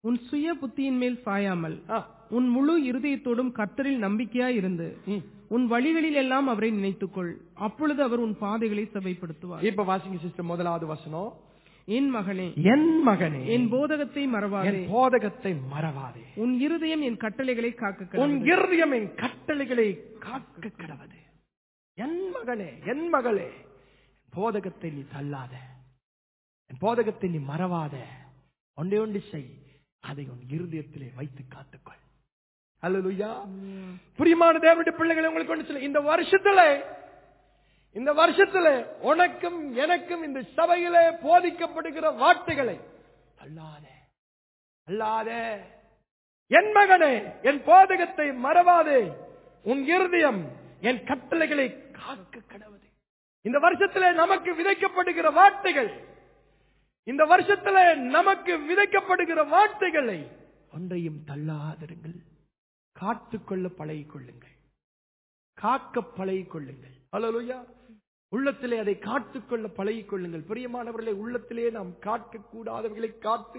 உன் சுய புத்தியின் மேல் சாயாமல் ஆ, உன் முழு இருதயத்தோடும் கர்த்தரில் நம்பிக்கையாய் இருந்து ம். உன் வழிகளில் எல்லாம் அவரை நினைத்துக்கொள் அப்பொழுது அவர் உன் பாதைகளை செவைப்படுத்துவார் இப்ப வாசிங்க சிஸ்டர் முதலாவது வசனம் என் மகனே என் மகனே என் போதகத்தை மறவாதே என் போதகத்தை மறவாதே உன் இருதயம் என் கட்டளைகளை காக்க உன் கடவுது. இருதயம் என் கட்டளைகளை காக்க கிடவது என் மகனே என் மகளே போதகத்தை நீ தள்ளாத என் போதகத்தை நீ மறவாத ஒன்றே ஒன்று செய் அதை உன் இருதயத்திலே வைத்து காத்துக்கொள் அல்லேலூயா பிரியமான தேவனுடைய பிள்ளைகளை உங்களுக்கு ஒன்று சொல்ல இந்த வருஷத்துல இந்த வருஷத்துல உனக்கும் எனக்கும் இந்த சபையிலே போதிக்கப்படுகிற வார்த்தைகளை அல்லாத அல்லாத என் மகனே என் போதகத்தை மறவாதே உன் இருதயம் என் கட்டளைகளை காக்க கடவுது இந்த வருஷத்திலே நமக்கு விதைக்கப்படுகிற வார்த்தைகள் இந்த வருஷத்திலே நமக்கு விதைக்கப்படுகிற வார்த்தைகளை ஒன்றையும் தள்ளாதிருங்கள் காத்துக்கொள்ள பழகிக் கொள்ளுங்கள் காக்க பழகிக் கொள்ளுங்கள் அல்லேலூயா உள்ளத்திலே அதை காத்துக்கொள்ள பழகிக் கொள்ளுங்கள் பிரியமானவர்களே உள்ளத்திலே நாம் காக்க கூடாதவர்களை காத்து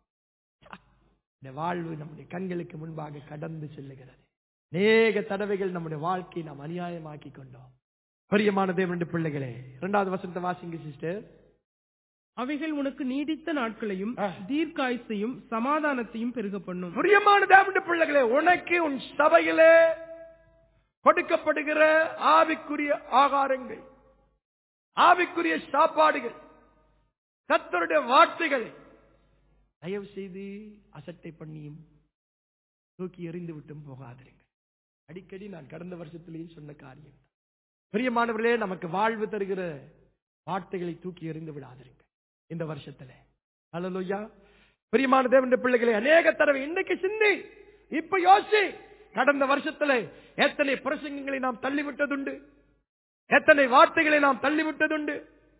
இந்த வாழ்வு நம்முடைய கண்களுக்கு முன்பாக கடந்து செல்லுகிறது அநேக தடவைகள் நம்முடைய வாழ்க்கையை நாம் அநியாயமாக்கி கொண்டோம் பிரியமான தேவனுடைய பிள்ளைகளே இரண்டாவது வசனத்தை வாசிங்க சிஸ்டர் அவைகள் உனக்கு நீடித்த நாட்களையும் ஆ. தீர்க்காயுசையும் சமாதானத்தையும் பெருக பண்ணும் பிரியமான தேவனுடைய பிள்ளைகளே உனக்கு உன் சபையிலே கொடுக்கப்படுகிற ஆவிக்குரிய ஆகாரங்கள் ஆவிக்குரிய சாப்பாடுகள் கர்த்தருடைய வார்த்தைகளை தயவு செய்து அசட்டை பண்ணியும் தூக்கி எறிந்து விட்டும் போகாதிருங்க அடிக்கடி நான் கடந்த வருஷத்திலேயும் சொன்ன காரியம் பிரியமானவர்களே நமக்கு வாழ்வு தருகிற வார்த்தைகளை தூக்கி எறிந்து விடாதிருங்க இந்த வருஷத்துல அல்லலுயா பிரியமான தேவனுடைய பிள்ளைகளை அநேக தடவை இன்னைக்கு சிந்தி இப்ப யோசி கடந்த வருஷத்துல எத்தனை பிரசங்கங்களை நாம் தள்ளிவிட்டதுண்டு எத்தனை வார்த்தைகளை நாம் தள்ளிவிட்டதுண்டு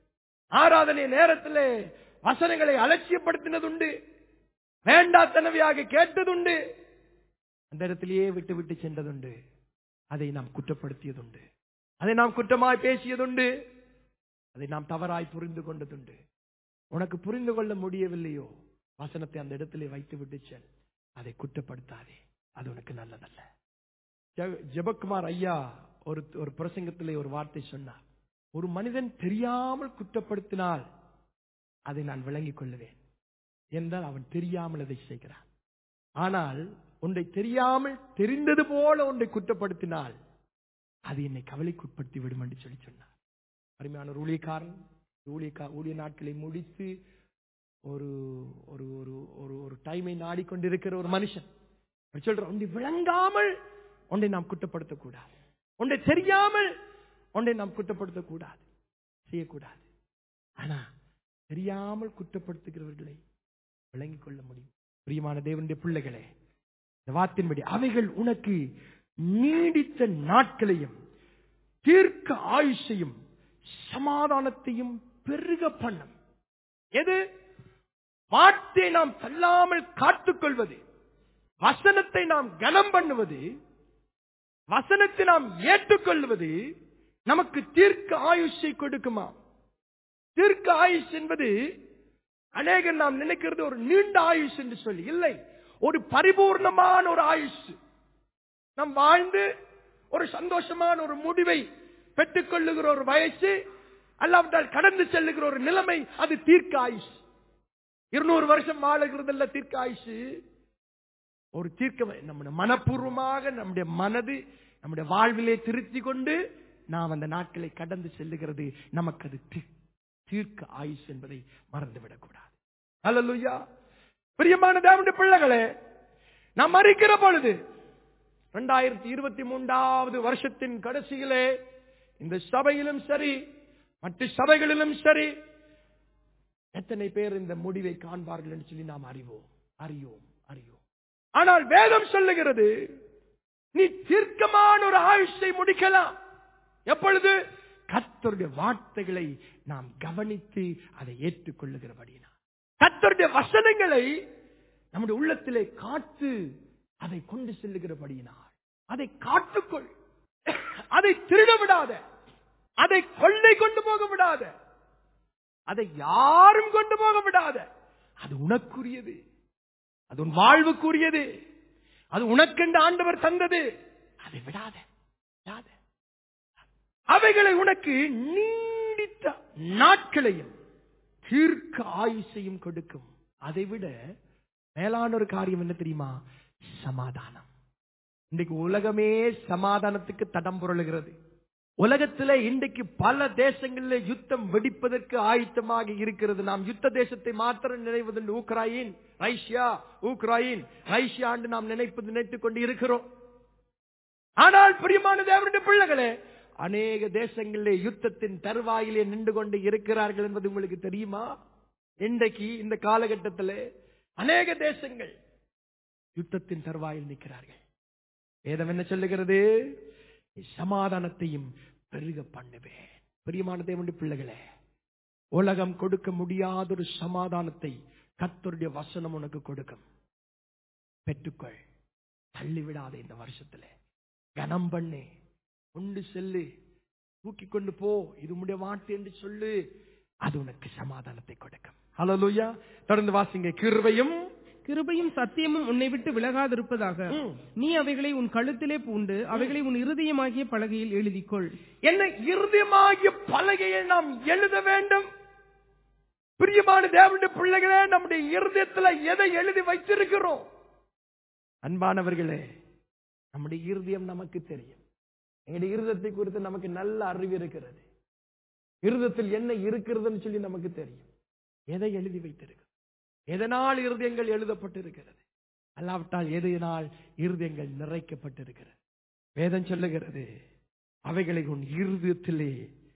ஆராதனை நேரத்திலே வசனங்களை அலட்சியப்படுத்தினதுண்டு வேண்டாத்தனவையாக கேட்டதுண்டு அந்த இடத்திலேயே விட்டு விட்டு சென்றதுண்டு அதை நாம் குற்றப்படுத்தியதுண்டு அதை நாம் குற்றமாய் பேசியதுண்டு அதை நாம் தவறாய் புரிந்து கொண்டதுண்டு உனக்கு புரிந்து கொள்ள முடியவில்லையோ வசனத்தை அந்த இடத்திலே வைத்து விட்டு செல் அதை குற்றப்படுத்தாதே அது உனக்கு நல்லதல்ல ஜெ- ஜெபக்குமார் ஐயா ஒரு ஒரு பிரசங்கத்திலே ஒரு வார்த்தை சொன்னார் ஒரு மனிதன் தெரியாமல் குற்றப்படுத்தினால் அதை நான் விளங்கிக் கொள்ளுவேன் என்றால் அவன் தெரியாமல் அதை செய்கிறான் ஆனால் ஒன்றை தெரியாமல் தெரிந்தது போல ஒன்றை குற்றப்படுத்தினால் அது என்னை கவலைக்குட்படுத்தி விடும் என்று சொல்லி சொன்னார் அருமையான ஒரு ஊழியக்காரன் ஊழியக்கா ஊழிய நாட்களை முடித்து ஒரு ஒரு ஒரு ஒரு ஒரு டைமை நாடிக்கொண்டிருக்கிற ஒரு மனுஷன் அவர் சொல்ற ஒன்றை விளங்காமல் ஒன்றை நாம் குற்றப்படுத்தக்கூடாது ஒன்றை தெரியாமல் ஒன்றை நாம் குற்றப்படுத்தக்கூடாது செய்யக்கூடாது ஆனா தெரியாமல் குற்றப்படுத்துகிறவர்களை விளங்கிக் கொள்ள முடியும் பிரியமான தேவனுடைய பிள்ளைகளே இந்த வார்த்தையின்படி அவைகள் உனக்கு நீடித்த நாட்களையும் தீர்க்க ஆயுஷையும் சமாதானத்தையும் பெருக பண்ணும் எது வார்த்தையை நாம் தள்ளாமல் காத்துக்கொள்வது வசனத்தை நாம் கனம் பண்ணுவது வசனத்தை நாம் ஏற்றுக்கொள்வது நமக்கு தீர்க்க ஆயுஷை கொடுக்குமா தீர்க்க ஆயுஷ் என்பது அநேகர் நாம் நினைக்கிறது ஒரு நீண்ட ஆயுஷ் என்று சொல்லி இல்லை ஒரு பரிபூர்ணமான ஒரு ஆயுஷ் நாம் வாழ்ந்து ஒரு சந்தோஷமான ஒரு முடிவை பெற்றுக்கொள்ளுகிற ஒரு வயசு அல்லாவிட்டால் கடந்து செல்லுகிற ஒரு நிலைமை அது தீர்க்க ஆயுஷ் இருநூறு வருஷம் வாழுகிறது இல்ல தீர்க்க ஆயுஷ் ஒரு தீர்க்க நம்முடைய மனப்பூர்வமாக நம்முடைய மனது நம்முடைய வாழ்விலே திருத்தி கொண்டு நாம் அந்த நாட்களை கடந்து செல்லுகிறது நமக்கு அது தீ- தீர்க்க ஆயுஷ் என்பதை மறந்துவிடக் கூடாது அல்லலுயா பிரியமான தேவனுடைய பிள்ளைகளே நாம் மறிக்கிற பொழுது இரண்டாயிரத்தி இருபத்தி மூன்றாவது வருஷத்தின் கடைசியிலே இந்த சபையிலும் சரி மற்ற சபைகளிலும் சரி எத்தனை பேர் இந்த முடிவை காண்பார்கள் என்று சொல்லி நாம் அறிவோம் அறியோம் அறியோம் ஆனால் வேதம் சொல்லுகிறது நீ தீர்க்கமான ஒரு ஆயுஷை முடிக்கலாம் எப்பொழுது கர்த்தருடைய வார்த்தைகளை நாம் கவனித்து அதை ஏற்றுக்கொள்ளுகிறபடினா கர்த்தருடைய வசனங்களை நம்முடைய உள்ளத்திலே காத்து அதை கொண்டு செல்லுகிறபடியினால் அதை காத்துக்கொள் அதை திருட விடாத அதை கொள்ளை கொண்டு போக விடாத அதை யாரும் கொண்டு போக விடாத அது உனக்குரியது அது உன் வாழ்வுக்குரியது அது உனக்கென்று ஆண்டவர் தந்தது அதை விடாத விடாத அவைகளை உனக்கு நீடித்த நாட்களையும் தீர்க்க ஆயுசையும் கொடுக்கும் அதை விட மேலான ஒரு காரியம் என்ன தெரியுமா சமாதானம் இன்றைக்கு உலகமே சமாதானத்துக்கு தடம் புரளுகிறது உலகத்துல இன்றைக்கு பல தேசங்களில் யுத்தம் வெடிப்பதற்கு ஆயத்தமாக இருக்கிறது நாம் யுத்த தேசத்தை மாத்திரம் நினைவதுண்டு உக்ரைன் ரஷ்யா உக்ரைன் ரஷ்யா என்று நாம் நினைப்பது நினைத்துக் கொண்டு இருக்கிறோம் ஆனால் பிரியமான தேவனுடைய பிள்ளைகளே அநேக தேசங்களிலே யுத்தத்தின் தருவாயிலே நின்று கொண்டு இருக்கிறார்கள் என்பது உங்களுக்கு தெரியுமா இன்றைக்கு இந்த காலகட்டத்திலே அநேக தேசங்கள் யுத்தத்தின் தருவாயில் நிற்கிறார்கள் வேதம் என்ன சொல்லுகிறது சமாதானத்தையும் பெருக பண்ணுவேன் பிரியமான தேவனுடைய பிள்ளைகளே உலகம் கொடுக்க முடியாத ஒரு சமாதானத்தை கத்தருடைய வசனம் உனக்கு கொடுக்கும் பெற்றுக்கொள் தள்ளிவிடாத இந்த வருஷத்துல கனம் பண்ணு கொண்டு செல்லு தூக்கி கொண்டு போ இது உடைய வாட்டு என்று சொல்லு அது உனக்கு சமாதானத்தை கொடுக்கும் ஹலோலூயா தொடர்ந்து வாசிங்க கிருபையும் கிருபையும் சத்தியமும் உன்னை விட்டு விலகாதிருப்பதாக ம். நீ அவைகளை உன் கழுத்திலே பூண்டு அவைகளை உன் இருதயமாகிய பலகையில் எழுதிக்கொள் என்ன இருதயமாகிய பலகையை நாம் எழுத வேண்டும் பிரியமான தேவனுடைய பிள்ளைகளே நம்முடைய இருதயத்துல எதை எழுதி வைத்திருக்கிறோம் அன்பானவர்களே நம்முடைய இருதயம் நமக்கு தெரியும் எங்களுடைய இருதயத்தை குறித்து நமக்கு நல்ல அறிவு இருக்கிறது இருதயத்தில் என்ன இருக்கிறதுன்னு சொல்லி நமக்கு தெரியும் எதை எழுதி வைத்திருக்கிறோம் எதனால் இருதயங்கள் எழுதப்பட்டிருக்கிறது அல்லாவிட்டால் எதனால் இருதயங்கள் நிறைக்கப்பட்டிருக்கிறது வேதம் சொல்லுகிறது அவைகளை உன் இருதயத்திலே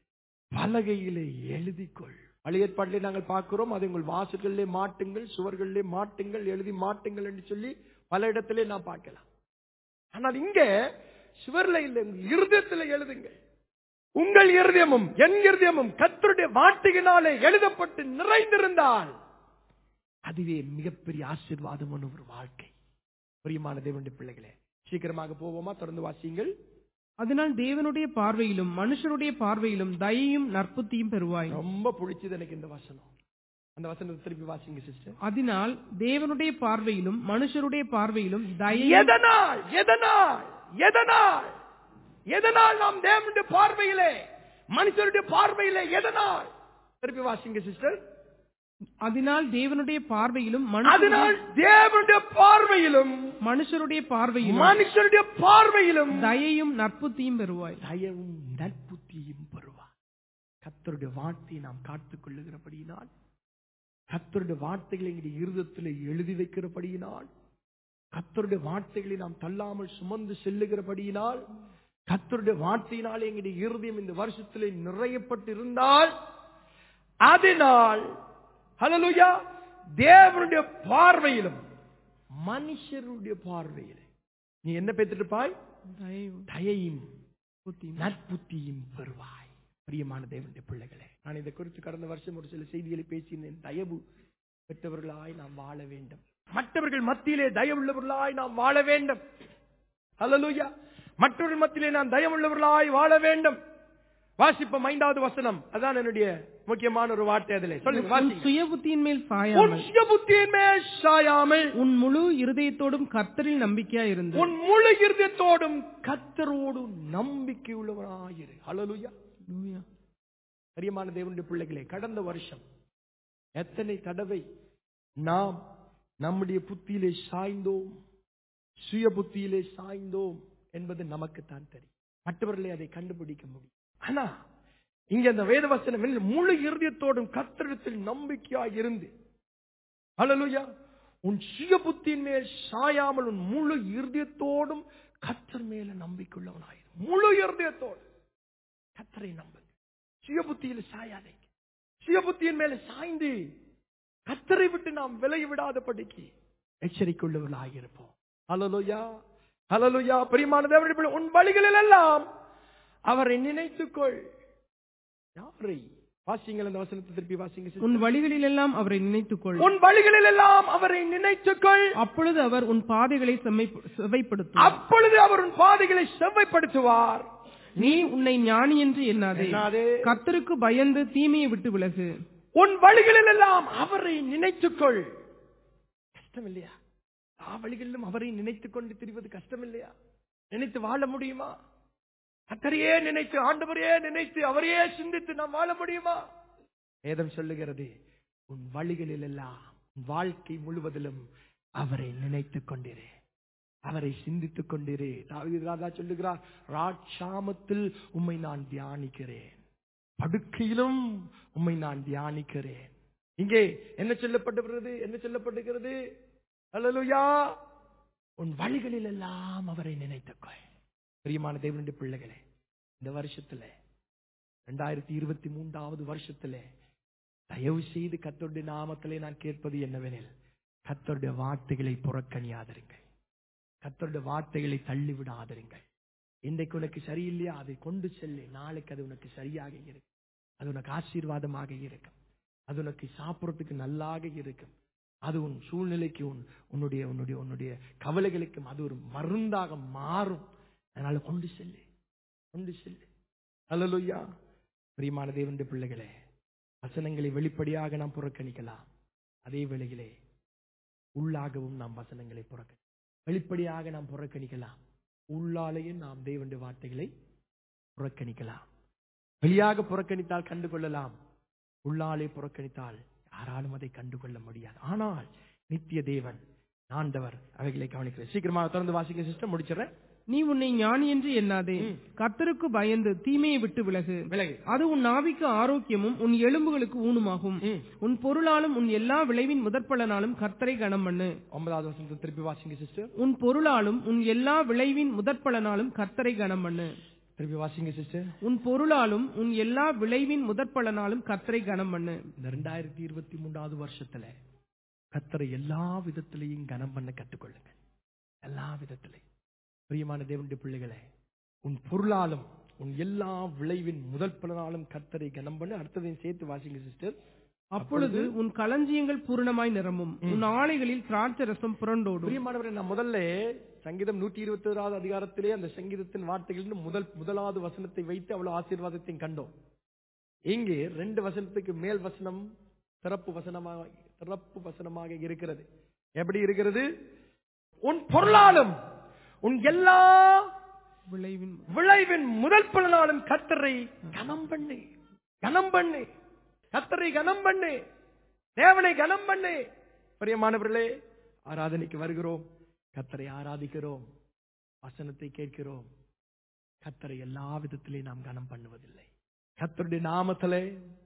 பலகையிலே எழுதிக்கொள் பழைய ஏற்பாட்டிலே நாங்கள் பார்க்கிறோம் அதை உங்கள் வாசல்களிலே மாட்டுங்கள் சுவர்களிலே மாட்டுங்கள் எழுதி மாட்டுங்கள் என்று சொல்லி பல இடத்திலே நான் பார்க்கலாம் ஆனால் இங்க சுவர்ல இல்லை உங்கள் இருதயத்திலே எழுதுங்கள் உங்கள் இருதயமும் என் இருதயமும் கத்தருடைய வார்த்தையினாலே எழுதப்பட்டு நிறைந்திருந்தால் அதுவே மிகப்பெரிய ஆசீர்வாதமான ஒரு வாழ்க்கை பிரியமான தேவனுடைய பிள்ளைகளே சீக்கிரமாக போவோமா தொடர்ந்து வாசியுங்கள் அதனால் தேவனுடைய பார்வையிலும் மனுஷருடைய பார்வையிலும் தயையும் நற்புத்தியும் பெறுவாய் ரொம்ப பிடிச்சது எனக்கு இந்த வசனம் அந்த வசனத்தை திருப்பி வாசிங்க சிஸ்டர் அதனால் தேவனுடைய பார்வையிலும் மனுஷருடைய பார்வையிலும் தயை எதனால் எதனால் எதனால் எதனால் நாம் தேவனுடைய பார்வையிலே மனுஷருடைய பார்வையிலே எதனால் திருப்பி வாசிங்க சிஸ்டர் அதனால் தேவனுடைய பார்வையிலும் அதனால் மனுஷருடைய- தேவனுடைய பார்வையிலும் மனுஷருடைய பார்வையிலும் மனுஷருடைய பார்வையிலும் தயையும் நற்புத்தியும் பெறுவாய் தயவும் நற்புத்தியும் பெறுவார் கத்தருடைய வார்த்தையை நாம் காத்துக் கொள்ளுகிறபடியினால் கத்தருடைய வார்த்தைகளை எங்களுடைய இருதயத்தில் எழுதி வைக்கிறபடியினால் கத்தருடைய வார்த்தைகளை நாம் தள்ளாமல் சுமந்து செல்லுகிறபடியினால் கத்தருடைய வார்த்தையினால் எங்களுடைய இருதயம் இந்த வருஷத்திலே நிறையப்பட்டு இருந்தால் அதனால் ஹalleluya தேவனுடைய பார்வையிலும் மனுஷருடைய பார்வையிலே நீ என்ன பெற்றிருப்பாய் தயையும் தயையும் நற்புத்தியும் நற்புத்தியும் பெறுவாய் பிரியமான தேவனுடைய பிள்ளைகளே நான் இதை குறித்து கடந்த வருஷம் ஒரு சில செய்திகளை பேசினேன் தயவு பெற்றவர்களாய் நாம் வாழ வேண்டும் மற்றவர்கள் மத்தியிலே தயவுள்ளவர்களாய் நாம் வாழ வேண்டும் ஹalleluya மற்றவர்கள் மத்தியிலே நாம் தயவுள்ளவர்களாய் வாழ வேண்டும் வாசிப்போம் ஐந்தாவது வசனம் அதான் என்னுடைய முக்கியமான ஒரு வார்த்தை அதிலே சொல்லுங்க உன் வாசிங்க சுய புத்தியின் மேல் உன் சாயாமல் சுய புத்தியின் மேல் சாயாமல் உன் முழு இருதயத்தோடும் கர்த்தரில் நம்பிக்கையா இருந்து உன் முழு இருதயத்தோடும் கத்தரோடு நம்பிக்கை உள்ளவனாயிரு ஹalleluya பிரியமான தேவனுடைய பிள்ளைகளே கடந்த வருஷம் எத்தனை தடவை நாம் நம்முடைய புத்தியிலே சாய்ந்தோம் சுய புத்தியிலே சாய்ந்தோம் என்பது நமக்குத்தான் தெரியும் மற்றவர்களை அதை கண்டுபிடிக்க முடியும் ஆனா இங்க அந்த வேதவசனம் என்ன? முழு இருதயத்தோடும் கத்திரத்தில் நம்பிக்கையாய் இருந்து ஹalleluya உன் சுய புத்தியின் மேல் சாயாமல் உன் முழு இருதயத்தோடும் கத்தர் மேல நம்பிக்கையுள்ளவனாயிரு முழு இருதயத்தோடு கத்தரை நம்புங்க சுய புத்தியில் சாயாதீங்க சுய புத்தியின் மேல சாய்ந்து கத்தரை விட்டு நாம் விலகி விடாதபடிக்கு எச்சரிக்கையுள்ளவர்களாயிருப்போம் ஹalleluya ஹalleluya பிரியமான தேவனுடைய பிள்ளை, உன் வழிகளில் எல்லாம் அவரை நினைத்துக்கொள் யாரை வாசிங்கள் அந்த வசனத்தை திருப்பி வாசிங்க sister. உன் வழிகளிலெல்லாம் அவரை நினைத்துக்கொள் உன் வழிகளில் எல்லாம் அவரை நினைத்துக்கொள் அப்பொழுது அவர் உன் பாதைகளை செம்மை- செவ்வைப்படுத்துவார் அப்பொழுது அவர் உன் பாதைகளை செவ்வைப்படுத்துவார் நீ உன்னை ஞானி என்று எண்ணாதே எண்ணாதே. கர்த்தருக்கு பயந்து தீமையை விட்டு விலகு உன் வழிகளில் எல்லாம் அவரை நினைத்துக்கொள் கஷ்டம் இல்லையா எல்லா வழிகளிலும் அவரை நினைத்துக் கொண்டு திரிவது கஷ்டம் இல்லையா நினைத்து வாழ முடியுமா கத்தரையே நினைத்து ஆண்டவரையே நினைத்து அவரையே சிந்தித்து நாம் வாழ முடியுமா வேதம் சொல்லுகிறது உன் வழிகளில் எல்லாம் உன் வாழ்க்கை முழுவதிலும் அவரை நினைத்துக் கொண்டிரு அவரை சிந்தித்துக் கொண்டிரு தாவீது ராஜா சொல்லுகிறார் ராட்சாமத்தில் உம்மை நான் தியானிக்கிறேன் படுக்கையிலும் உம்மை நான் தியானிக்கிறேன் இங்கே என்ன சொல்லப்பட்டிருக்கிறது என்ன சொல்லப்பட்டிருக்கிறது அல்லேலூயா உன் வழிகளில் எல்லாம் அவரை நினைத்துக்கொள் பிரியமான தேவனுடைய பிள்ளைகளே இந்த வருஷத்துல ரெண்டாயிரத்தி இருபத்தி மூன்றாவது வருஷத்துல தயவு செய்து கத்தருடைய நாமத்திலே நான் கேட்பது என்னவெனில் கத்தருடைய வார்த்தைகளை புறக்கணியாதிருங்கள் கத்தருடைய வார்த்தைகளை தள்ளி விடாதிருங்கள் இன்றைக்கு உனக்கு சரியில்லையா அதை கொண்டு செல்லு நாளைக்கு அது உனக்கு சரியாக இருக்கும் அது உனக்கு ஆசீர்வாதமாக இருக்கும் அது உனக்கு சாப்பிடறதுக்கு நல்லாக இருக்கும் அது உன் சூழ்நிலைக்கு உன் உன்னுடைய உன்னுடைய உன்னுடைய கவலைகளுக்கும் அது ஒரு மருந்தாக மாறும் அதனால கொண்டு செல்லு கொண்டு செல்லு அல்லலுயா பிரியமான தேவனுடைய பிள்ளைகளே வசனங்களை வெளிப்படையாக நாம் புறக்கணிக்கலாம் அதே வேளையிலே உள்ளாகவும் நாம் வசனங்களை புறக்கணி வெளிப்படையாக நாம் புறக்கணிக்கலாம் உள்ளாலேயும் நாம் தேவனுடைய வார்த்தைகளை புறக்கணிக்கலாம் வெளியாக புறக்கணித்தால் கண்டு கொள்ளலாம் உள்ளாலே புறக்கணித்தால் யாராலும் அதை கண்டுகொள்ள முடியாது ஆனால் நித்திய தேவன் ஆண்டவர் அவைகளை கவனிக்கிறேன் சீக்கிரமாக திறந்து வாசிக்க சிஸ்டம் முடிச்சிடறேன் நீ உன்னை ஞானி என்று எண்ணாதே கர்த்தருக்கு பயந்து தீமையை விட்டு விலகு விலகு அது உன் நாவிக்கு ஆரோக்கியமும் உன் எலும்புகளுக்கு ஊனுமாகும் ம். உன் பொருளாலும் உன் எல்லா விளைவின் முதற்பலனாலும் கர்த்தரை கனம் பண்ணு ஒன்பதாவது வசனத்தை திருப்பி வாசிங்க சிஸ்டர் உன் பொருளாலும் உன் எல்லா விளைவின் முதற்பலனாலும் கர்த்தரை கனம் பண்ணு திருப்பி வாசிங்க சிஸ்டர் உன் பொருளாலும் உன் எல்லா விளைவின் முதற்பலனாலும் கர்த்தரை கனம் பண்ணு இந்த ரெண்டாயிரத்தி இருபத்தி மூன்றாவது வருஷத்துல கத்தரை எல்லா விதத்திலையும் கனம் பண்ண கற்றுக்கொள்ளுங்க எல்லா விதத்திலையும் பிரியமான தேவனுடைய பிள்ளைகளே உன் பொருளாலும் உன் எல்லா விளைவின் முதல் பலனாலும் கத்தரை கனம் பண்ணு அடுத்ததையும் சேர்த்து வாசிங்க சிஸ்டர் அப்பொழுது உன் களஞ்சியங்கள் பூரணமாய் நிரம்பும் உன் ஆலைகளில் திராட்சை ரசம் புரண்டோடும் பிரியமானவரே நான் முதல்ல சங்கீதம் நூற்றி இருபத்தி ஓராவது அதிகாரத்திலே அந்த சங்கீதத்தின் வார்த்தைகளில் முதல் முதலாவது வசனத்தை வைத்து அவ்வளவு ஆசீர்வாதத்தையும் கண்டோம் இங்கே ரெண்டு வசனத்துக்கு மேல் வசனம் சிறப்பு வசனமாக சிறப்பு வசனமாக இருக்கிறது எப்படி இருக்கிறது உன் பொருளாலும் உன் எல்லா விளைவின் விளைவின் முதல் பலனாலும் கத்தரை கனம் பண்ணு கனம் பண்ணு கத்தரை கனம் பண்ணு தேவனை கனம் பண்ணு பிரியமானவர்களே ஆராதனைக்கு வருகிறோம் கத்தரை ஆராதிக்கிறோம் வசனத்தை கேட்கிறோம் கத்தரை எல்லா விதத்திலையும் நாம் கனம் பண்ணுவதில்லை கத்தருடைய நாமத்திலே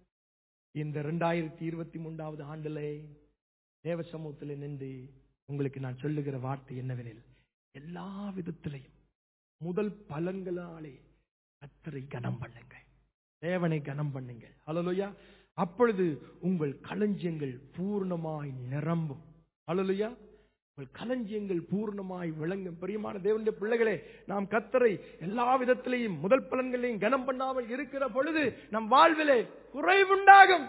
இந்த ரெண்டாயிரத்தி இருபத்தி மூன்றாவது ஆண்டிலே தேவ சமூகத்திலே நின்று உங்களுக்கு நான் சொல்லுகிற வார்த்தை என்னவெனில் எல்லா விதத்திலையும் முதல் பலன்களாலே கத்தரை கனம் பண்ணுங்கள் தேவனை கனம் பண்ணுங்கள் ஹalleluya அப்பொழுது உங்கள் களஞ்சியங்கள் பூர்ணமாய் நிரம்பும் ஹalleluya உங்கள் களஞ்சியங்கள் பூர்ணமாய் விளங்கும் பிரியமான தேவனுடைய பிள்ளைகளே நாம் கத்தரை எல்லா விதத்திலையும் முதல் பலன்களையும் கனம் பண்ணாமல் இருக்கிற பொழுது நம் வாழ்விலே குறைவுண்டாகும்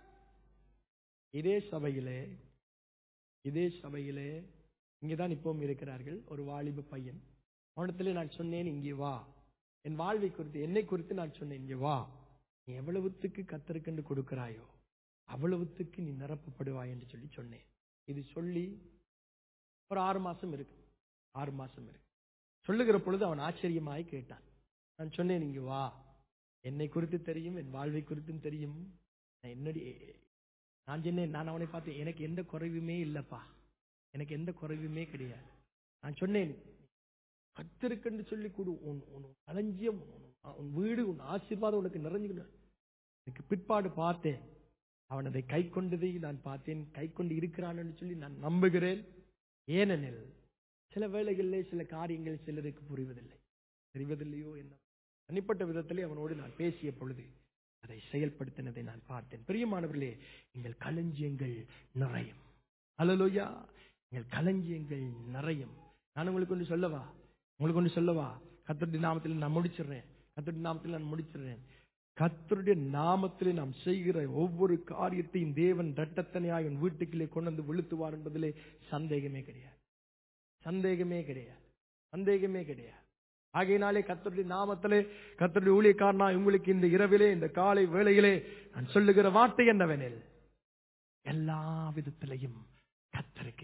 இதே சபையிலே இதே சபையிலே இங்கேதான் இப்பவும் இருக்கிறார்கள் ஒரு வாலிப பையன் அவனத்திலே நான் சொன்னேன் இங்கே வா என் வாழ்வை குறித்து என்னை குறித்து நான் சொன்னேன் இங்கே வா நீ எவ்வளவுத்துக்கு கத்தருக்கென்று கொடுக்கிறாயோ அவ்வளவுத்துக்கு நீ நிரப்பப்படுவாய் என்று சொல்லி சொன்னேன் இது சொல்லி ஒரு ஆறு மாசம் இருக்கு ஆறு மாசம் இருக்கு சொல்லுகிற பொழுது அவன் ஆச்சரியமாய் கேட்டான் நான் சொன்னேன் இங்க வா என்னை குறித்து தெரியும் என் வாழ்வை குறித்தும் தெரியும் நான் என்னுடைய நான் சொன்னேன் நான் அவனை பார்த்தேன் எனக்கு எந்த குறைவுமே இல்லப்பா எனக்கு எந்த குறைவுமே கிடையாது நான் சொன்னேன் கத்திருக்குன்னு சொல்லி கொடு உன் உன் களஞ்சியம் உன் உன் வீடு உன் ஆசீர்வாதம் உனக்கு நிறைஞ்சுக்கணும் எனக்கு பிற்பாடு பார்த்தேன் அவன் அதை கை கொண்டதை நான் பார்த்தேன் கை கொண்டு இருக்கிறான்னு சொல்லி நான் நம்புகிறேன் ஏனெனில் சில வேளைகளிலே சில காரியங்கள் சிலருக்கு புரிவதில்லை தெரிவதில்லையோ என்ன தனிப்பட்ட விதத்திலே அவனோடு நான் பேசிய பொழுது அதை செயல்படுத்தினதை நான் பார்த்தேன் பிரியமானவர்களே எங்கள் களஞ்சியங்கள் நிறையும் அலலோயா எங்கள் களஞ்சியங்கள் நிறையும் நான் உங்களுக்கு ஒன்று சொல்லவா உங்களுக்கு ஒன்று சொல்லவா கத்தருடைய நாமத்தில் நான் முடிச்சிடுறேன் கத்தருடைய நாமத்தில் நான் முடிச்சிடுறேன் கத்தருடைய நாமத்திலே நாம் செய்கிற ஒவ்வொரு காரியத்தையும் தேவன் ரட்டத்தனையாய் உன் வீட்டுக்குள்ளே கொண்டு வந்து விழுத்துவார் என்பதிலே சந்தேகமே கிடையாது சந்தேகமே கிடையாது சந்தேகமே கிடையாது ஆகையினாலே கத்தருடைய நாமத்திலே கத்தருடைய ஊழியக்காரனா உங்களுக்கு இந்த இரவிலே இந்த காலை வேளையிலே நான் சொல்லுகிற வார்த்தை என்னவெனில் எல்லா விதத்திலையும் கத்தருக்கு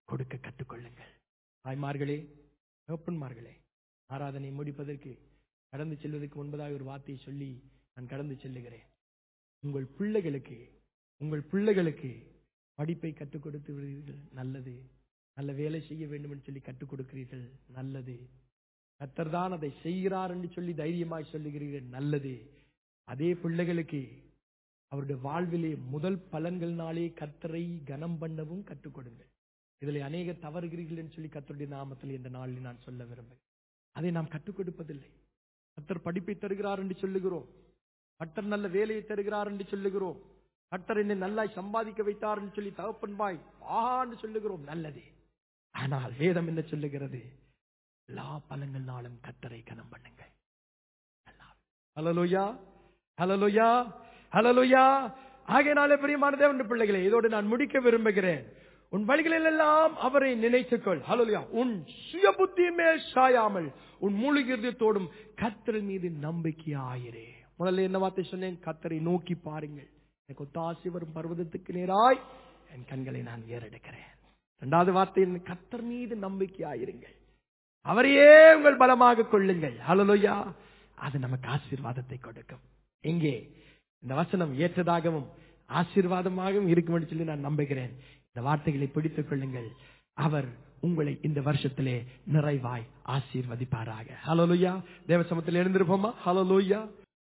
கொடுக்க கற்றுக்கொள்ளுங்கள் தாய்மார்களே தகப்பன்மார்களே ஆராதனை முடிப்பதற்கு கடந்து செல்வதற்கு முன்பதாக ஒரு வார்த்தையை சொல்லி நான் கடந்து செல்லுகிறேன் உங்கள் பிள்ளைகளுக்கு உங்கள் பிள்ளைகளுக்கு படிப்பை கற்றுக் கொடுத்து விடுவீர்கள் நல்லது நல்ல வேலை செய்ய வேண்டும் என்று சொல்லி கற்றுக் கொடுக்கிறீர்கள் நல்லது கத்தர் தான் அதை செய்கிறார் என்று சொல்லி தைரியமாய் சொல்லுகிறீர்கள் நல்லது அதே பிள்ளைகளுக்கு அவருடைய வாழ்விலே முதல் பலன்கள்னாலே கத்தரை கனம் பண்ணவும் கற்றுக் கொடுங்கள் இதில் அநேக தவறுகிறீர்கள் என்று சொல்லி கத்தருடைய நாமத்தில் இந்த நாளில் நான் சொல்ல விரும்புகிறேன் அதை நாம் கற்றுக் கொடுப்பதில்லை கத்தர் படிப்பை தருகிறார் என்று சொல்லுகிறோம் கத்தர் நல்ல வேலையை தருகிறார் என்று சொல்லுகிறோம் கத்தர் என்னை நல்லாய் சம்பாதிக்க வைத்தார் என்று சொல்லி தகப்பன்பாய் ஆஹா என்று சொல்லுகிறோம் நல்லது ஆனால் வேதம் என்ன சொல்லுகிறது எல்லா பலங்கள்னாலும் கத்தரை கனம் பண்ணுங்கள் ஹலலோயா ஹலலோயா ஹலலோயா ஆகையினாலே பிரியமான தேவனுடைய பிள்ளைகளே இதோடு நான் முடிக்க விரும்புகிறேன் உன் வழிகளில் எல்லாம் அவரை நினைத்துக்கொள் ஹலோயா உன் சுய புத்தி மேல் சாயாமல் உன் முழு இருதயத்தோடும் கத்தர் மீது நம்பிக்கையாயிரே முதல்ல என்ன வார்த்தை சொன்னேன் கத்தரை நோக்கி பாருங்கள் எனக்கு ஒத்தாசி வரும் பர்வதத்துக்கு நேராய் என் கண்களை நான் ஏறெடுக்கிறேன் இரண்டாவது வார்த்தை கத்தர் மீது நம்பிக்கையாயிருங்கள் அவரையே உங்கள் பலமாக கொள்ளுங்கள் ஹலலோயா அது நமக்கு ஆசீர்வாதத்தை கொடுக்கும் எங்கே இந்த வசனம் ஏற்றதாகவும் ஆசீர்வாதமாகவும் இருக்கும் என்று சொல்லி நான் நம்புகிறேன் இந்த வார்த்தைகளை பிடித்துக் கொள்ளுங்கள் அவர் உங்களை இந்த வருஷத்திலே நிறைவாய் ஆசீர்வதிப்பாராக ஹலோலுயா தேவசமத்தில் எழுந்திருப்போமா ஹலோலுயா